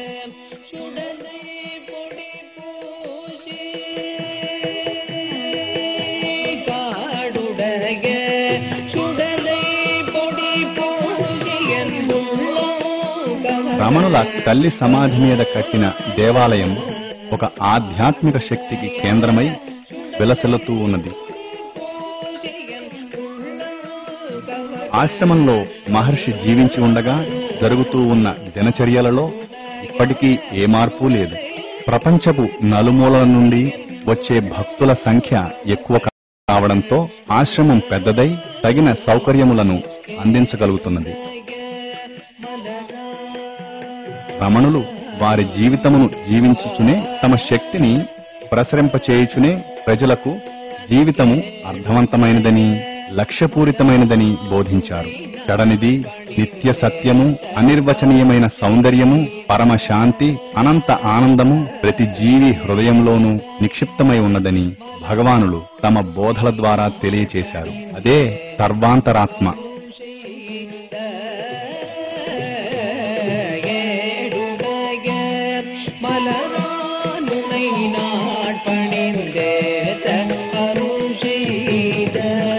S2: காடுடைய சுடலை பொடி பூசியன்றுள்ளோ
S1: రమణుల తల్లి సమాధి మీద కట్టిన దేవాలయం ఒక ఆధ్యాత్మిక శక్తికి కేంద్రమై విలసిల్లుతూ ఉన్నది ఆశ్రమంలో మహర్షి జీవించి ఉండగా జరుగుతూ ఉన్న దినచర్యలలో ఇప్పటికీ ఏ మార్పు లేదు ప్రపంచపు నలుమూలల నుండి వచ్చే భక్తుల సంఖ్య ఎక్కువ కావడంతో ఆశ్రమం పెద్దదై తగిన సౌకర్యములను అందించగలుగుతున్నది రమణులు వారి జీవితమును జీవించుచునే తమ శక్తిని ప్రసరింపచేయుచునే ప్రజలకు జీవితము అర్థవంతమైనదని లక్ష్యపూరితమైనదని బోధించారు చెడనిది నిత్య సత్యము అనిర్వచనీయమైన సౌందర్యము పరమ శాంతి అనంత ఆనందము ప్రతి జీవి హృదయంలోనూ నిక్షిప్తమై ఉన్నదని భగవానులు తమ బోధల ద్వారా తెలియచేశారు అదే సర్వాంతరాత్మ
S2: ஏடுடைய மலரானுனை நாட்பணிந்தேத்த அருள் செய்த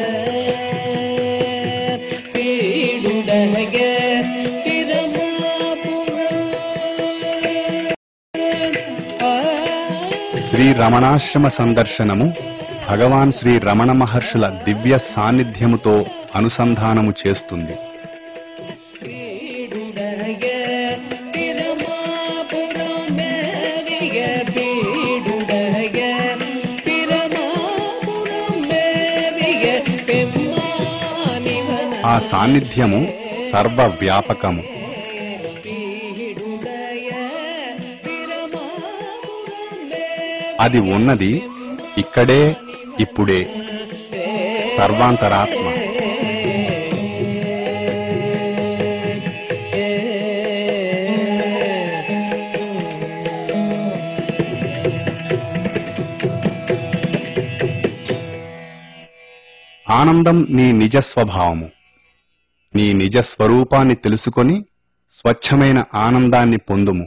S2: பீடுடைய பிரமாபுரம்
S1: శ్రీ రమణాశ్రమ సందర్శనము భగవాన్ శ్రీ రమణ మహర్షుల దివ్య సాన్నిధ్యముతో అనుసంధానము చేస్తుంది
S2: பீடுடைய பிரமாபுரம் மேவிய பீடுடைய பிரமாபுரம் மேவிய பெம்மானிவன
S1: ఆ సాన్నిధ్యము సర్వవ్యాపకము
S2: பீடுடைய பிரமாபுரம்
S1: అది ఉన్నది ఇక్కడే ఇప్పుడే సర్వాంతరాత్మ ఆనందం నీ నిజ స్వభావము నీ నిజ స్వరూపాన్ని తెలుసుకొని స్వచ్ఛమైన ఆనందాన్ని పొందుము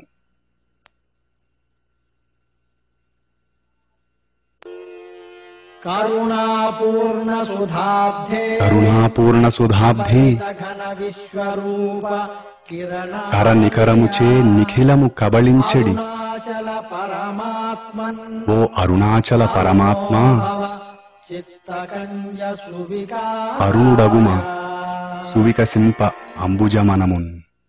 S6: కరుణాపూర్ణ సుధాబ్ధే
S1: కరుణాపూర్ణ సుధాబ్ధి
S6: ఘన విశ్వరూప కిరణ
S1: కరనికరముచే నిఖిలము కబళించెడి
S6: అరుణాచల పరమాత్మన్
S1: ఓ అరుణాచల పరమాత్మ
S6: చిత్తకంజ సువికార
S1: అరుణుడగుమ సువికసింప అంబుజమనమున్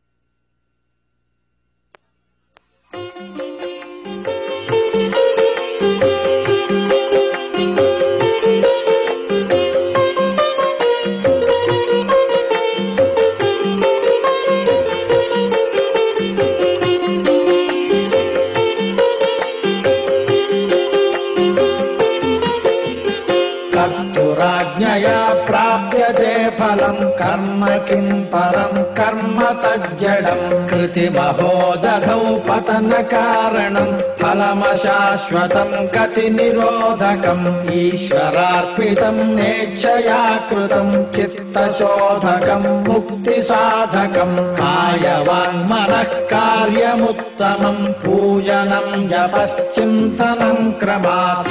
S6: కర్తురాజ్ఞయా ప్రాప్యతే ఫలం కర్మ కిం పరం కర్మ తజ్జడం కృతిమహోదధౌ పతన కారణం ఫలమశాశ్వతం గతి నిరోధకం ఈశ్వరార్పితం నేచ్ఛయా కృతం చిత్తశోధకం ముక్తి సాధకం కాయవాన్మనః కార్యముత్తమం పూజనం జపశ్చింతనం క్రమాత్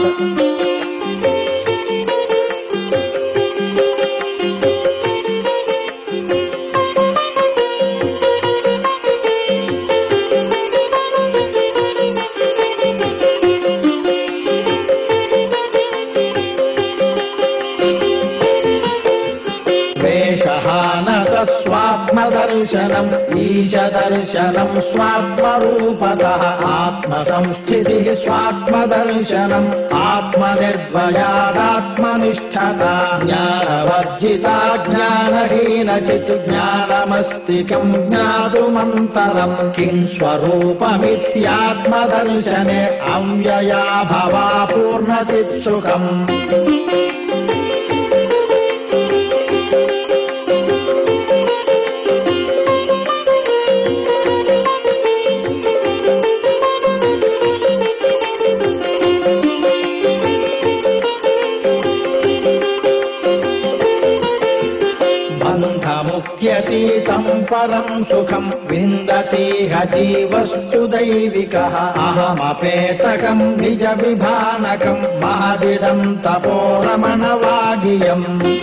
S6: వేషహానత స్వాత్మదర్శనం ఈశదర్శనం స్వాత్మరూపత ఆత్మ సంస్థితి స్వాత్మదర్శనం ఆత్మనిర్భయాదాత్మనిష్టత జ్ఞానవర్జిత జ్ఞానహీన చిత్ జ్ఞానమస్తి కిం జ్ఞాతుమంతరం కిం స్వరూపమిత్యాత్మదర్శనే అవ్యయా భవా పూర్ణచిత్సుఖం బంధముక్త్యతీతం పరం సుఖం విందతీహ జీవస్తు దైవిక అహమపేతకం నిజ విభానకం మహదిదం తపోరమణవాగియం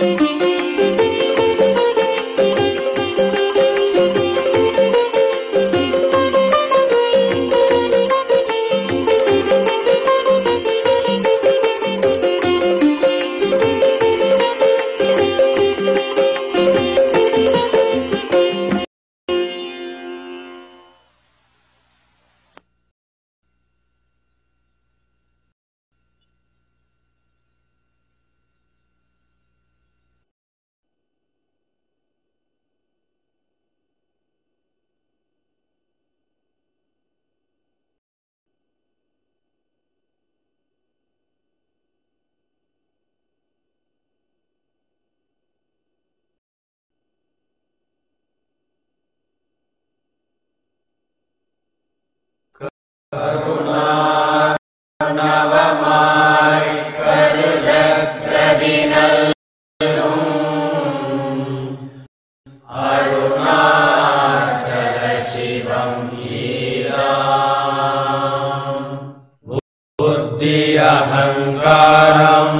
S7: बुद्धिरहङ्कारम्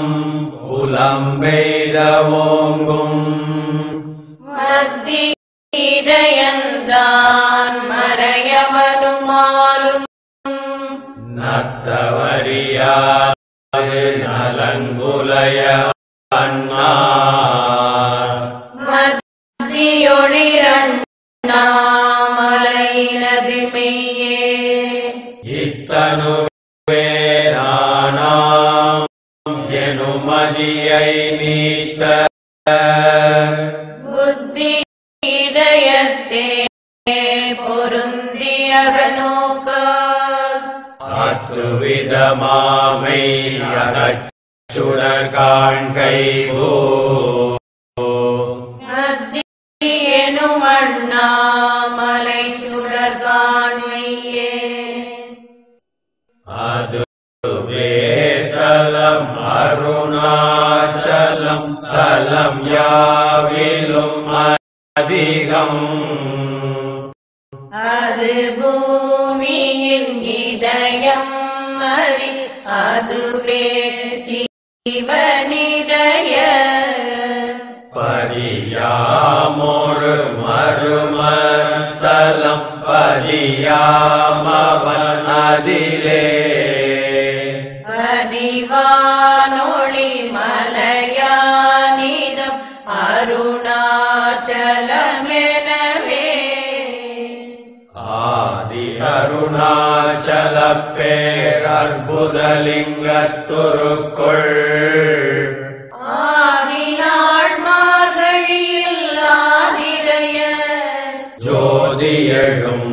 S7: पुलम्बेदवोङ्गुम्
S4: மத்தியிடையந்தான் மறையவனுமாலும்
S7: नत्तवर्याय नलङ्गुलय अन्नार्
S4: மத்தியொளிரண்ணாமலை மெய்யே
S7: இத்தனு வேதானாம் எனுமதியை நீத்த
S4: புத்தி இதயத்தே பொருந்தியகனோக்க
S7: அத்த துவிதமாமை அகச்சுடர் காண்கை போ
S8: எனும் அண்ணாமலை சுடர் காண்மையே
S7: அதுவே தலம் அருணாச்சலம் தலம் யாவிலும் அதிகம்
S8: அது பூமியின் இதயம் அறி அதுவே சிவனிதய
S7: பரியாமொரு மருமத்தலம் பரியாமவன் அதிலே
S8: பதிவானொளி மலையானிதம் அருணாச்சலமெனவே
S7: ஆதி அருணாச்சல பேரற்புதலிங்கத்துருக்குள்
S8: ஆதிநாள் மார்கழியில் ஆதிரைய
S7: ஜோதியழும்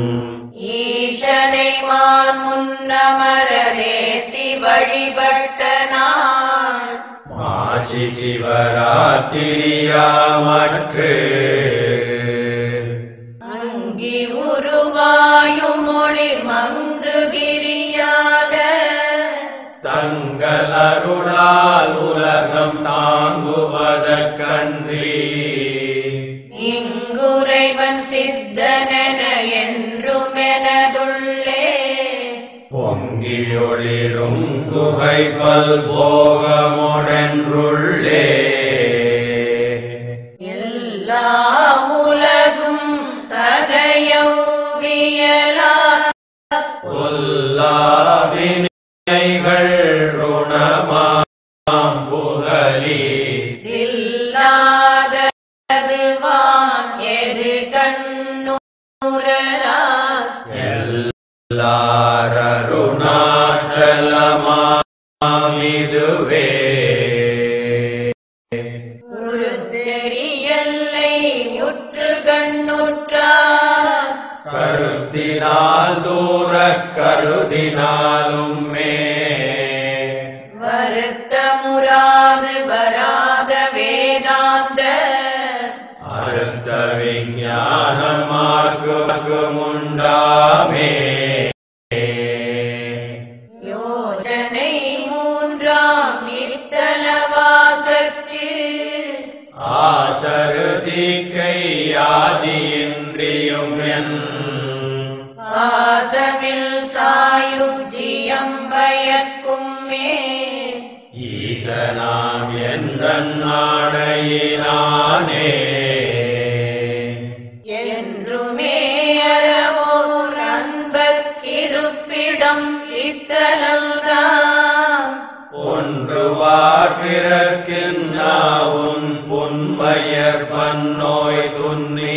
S8: ஈசனை மான் முன்னமரேத்தி வழிபட்ட நாள்
S7: மாசி சிவராத்திரியாமற்று
S8: அங்கி உருவாயும் மொழி மங்குகிரியாக
S7: தங்கள் அருளால் உலகம் தாங்குவதற்கன்றி
S8: இங்குறைவன் சித்தனென என்றுமெனதுள்ளே
S7: பொங்கி ஒளிரும் குகை பல்போகமுடன்றுள்ளே
S8: எல்லா உலகும் தகையௌவியலா
S7: பொல்லாவினைகள் ருணமாம் புகலி
S8: இல்லாததுவான் எது கண்ணுரலா
S7: எல்லாரருணாச்சலமாமிதுவே
S8: ஒரு தெரியல்லை உற்று கண்ணுற்றார்
S7: கருத்தினால் தூர கருதினாலும் மே
S8: வருத்தமுறாது வராத வேதாந்த
S7: அறுத்த விஞ்ஞான மார்க்குமுண்டாமே
S8: யோஜனை மூன்றாம் நித்தலவாசற்கு
S7: ஆசருதி கையாதியின்றியும் என்
S8: பாசமில் சாயும் ஜியம்பயக்கும் மே
S7: ஈசனாம் என்ற நாடையினானே
S8: என்றுமே அறவோர் அன்பர்க்கிருப்பிடம் இத்தலம்தான்
S7: ஒன்றுவார் பிறர்க்கின்னா உன் பொன்மையர் பன்னோய் துன்னி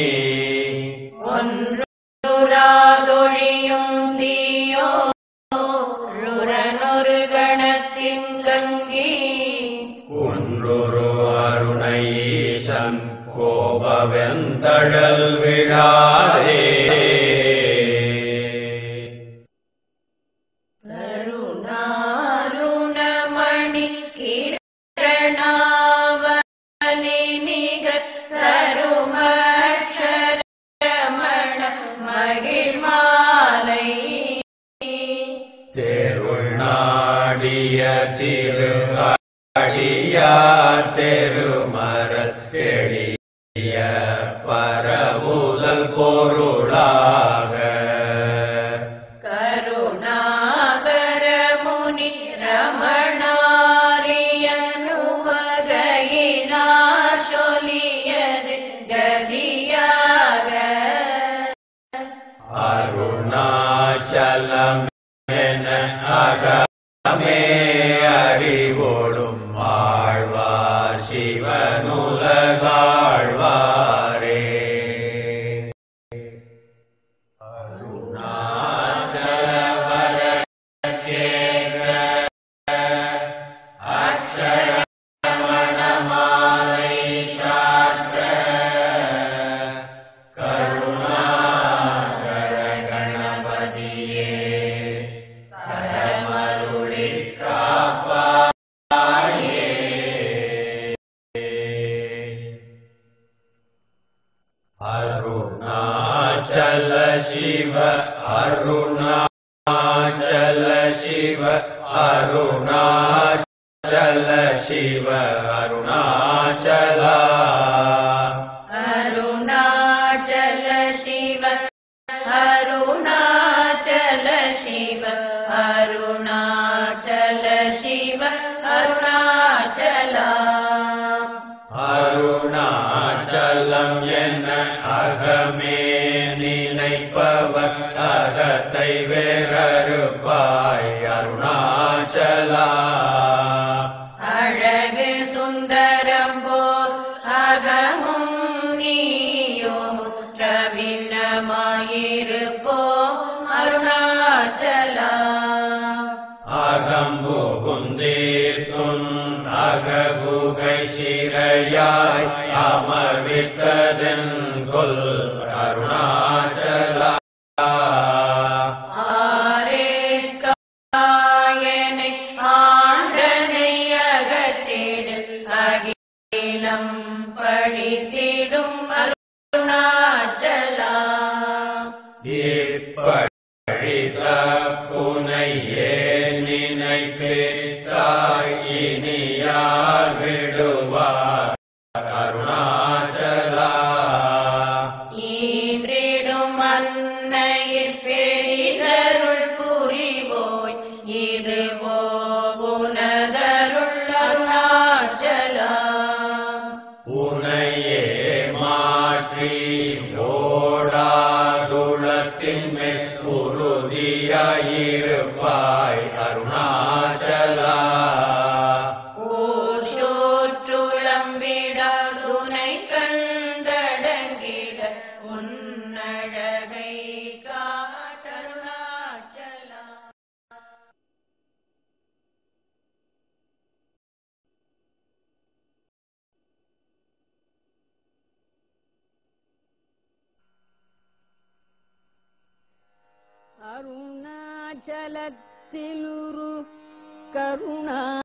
S8: ஒன்றுராதொழியும் தீயோ ருரனொரு கணத்தின் கங்கி
S7: குன்றொரு அருணை ஈசன் கோபவெந்தழல் விழாதே
S8: கருணாருணமணி கிரணாவலி நிகர் தருமக்ஷரமண மகிழ்மாலை
S7: தேருள் நாடிய திரு அடியா தெருமரல் தெளிய பரவுதல் பொருளாக
S8: கருணாகர முனி ரமணாரியனுவகையினார் சொல்லியது கதியாக
S7: அருணாச்சலம் என அகமே அறிவோடும் ஆழ்வார் சிவனுலகாழ்வாரே அருணாச்சலவர கேக அக்ஷரமணமாலை சாற்ற கருணாகர கணபதியே चल शिव अरुणाचल शिव अरुणाचल शिव अरुणाचला
S8: अरुणाचल शिव अरुणाचल शिव अरुणाचल शिव अरुणाचला
S7: அருணாச்சலம் என்ன அகமே நினைப்பவர் அகத்தை வேறறுப்பாய் அருணாச்சலா
S8: அழகு சுந்தரம் போல் அகமும் நீயும் ரவினமாயிருப்போ அருணாச்சலா
S7: அகம்புகுந்தீர்த்துன் அகபுகை சிறையாய் அமர்வித்ததென் கொல் அருணாச்சலா
S8: ஆரே காயனை ஆண்டனை அகற்றிடு அகிலம் பழித்திடும் அருணாச்சலா
S7: இப்பழித புனையே நினைப்பித்தாய் இனி யார் விடுவார் அருணாச்சலா
S8: ஈன்றிடும் அன்னையிற் பெரிதருள் புரிவோய் இது உனதருள் அருணாச்சலா
S7: உனையே மாற்றி ஓடாதுளத்தின் மேல் உறுதியாயிருப்பாய் அருணாச்சலா
S8: ஊஷோற்றுளம்பிடாதுனை கண்டடங்கிட உன்னழகை காட்டருணாச்சலா
S9: அருணாச்சலத்திலுரு கருணா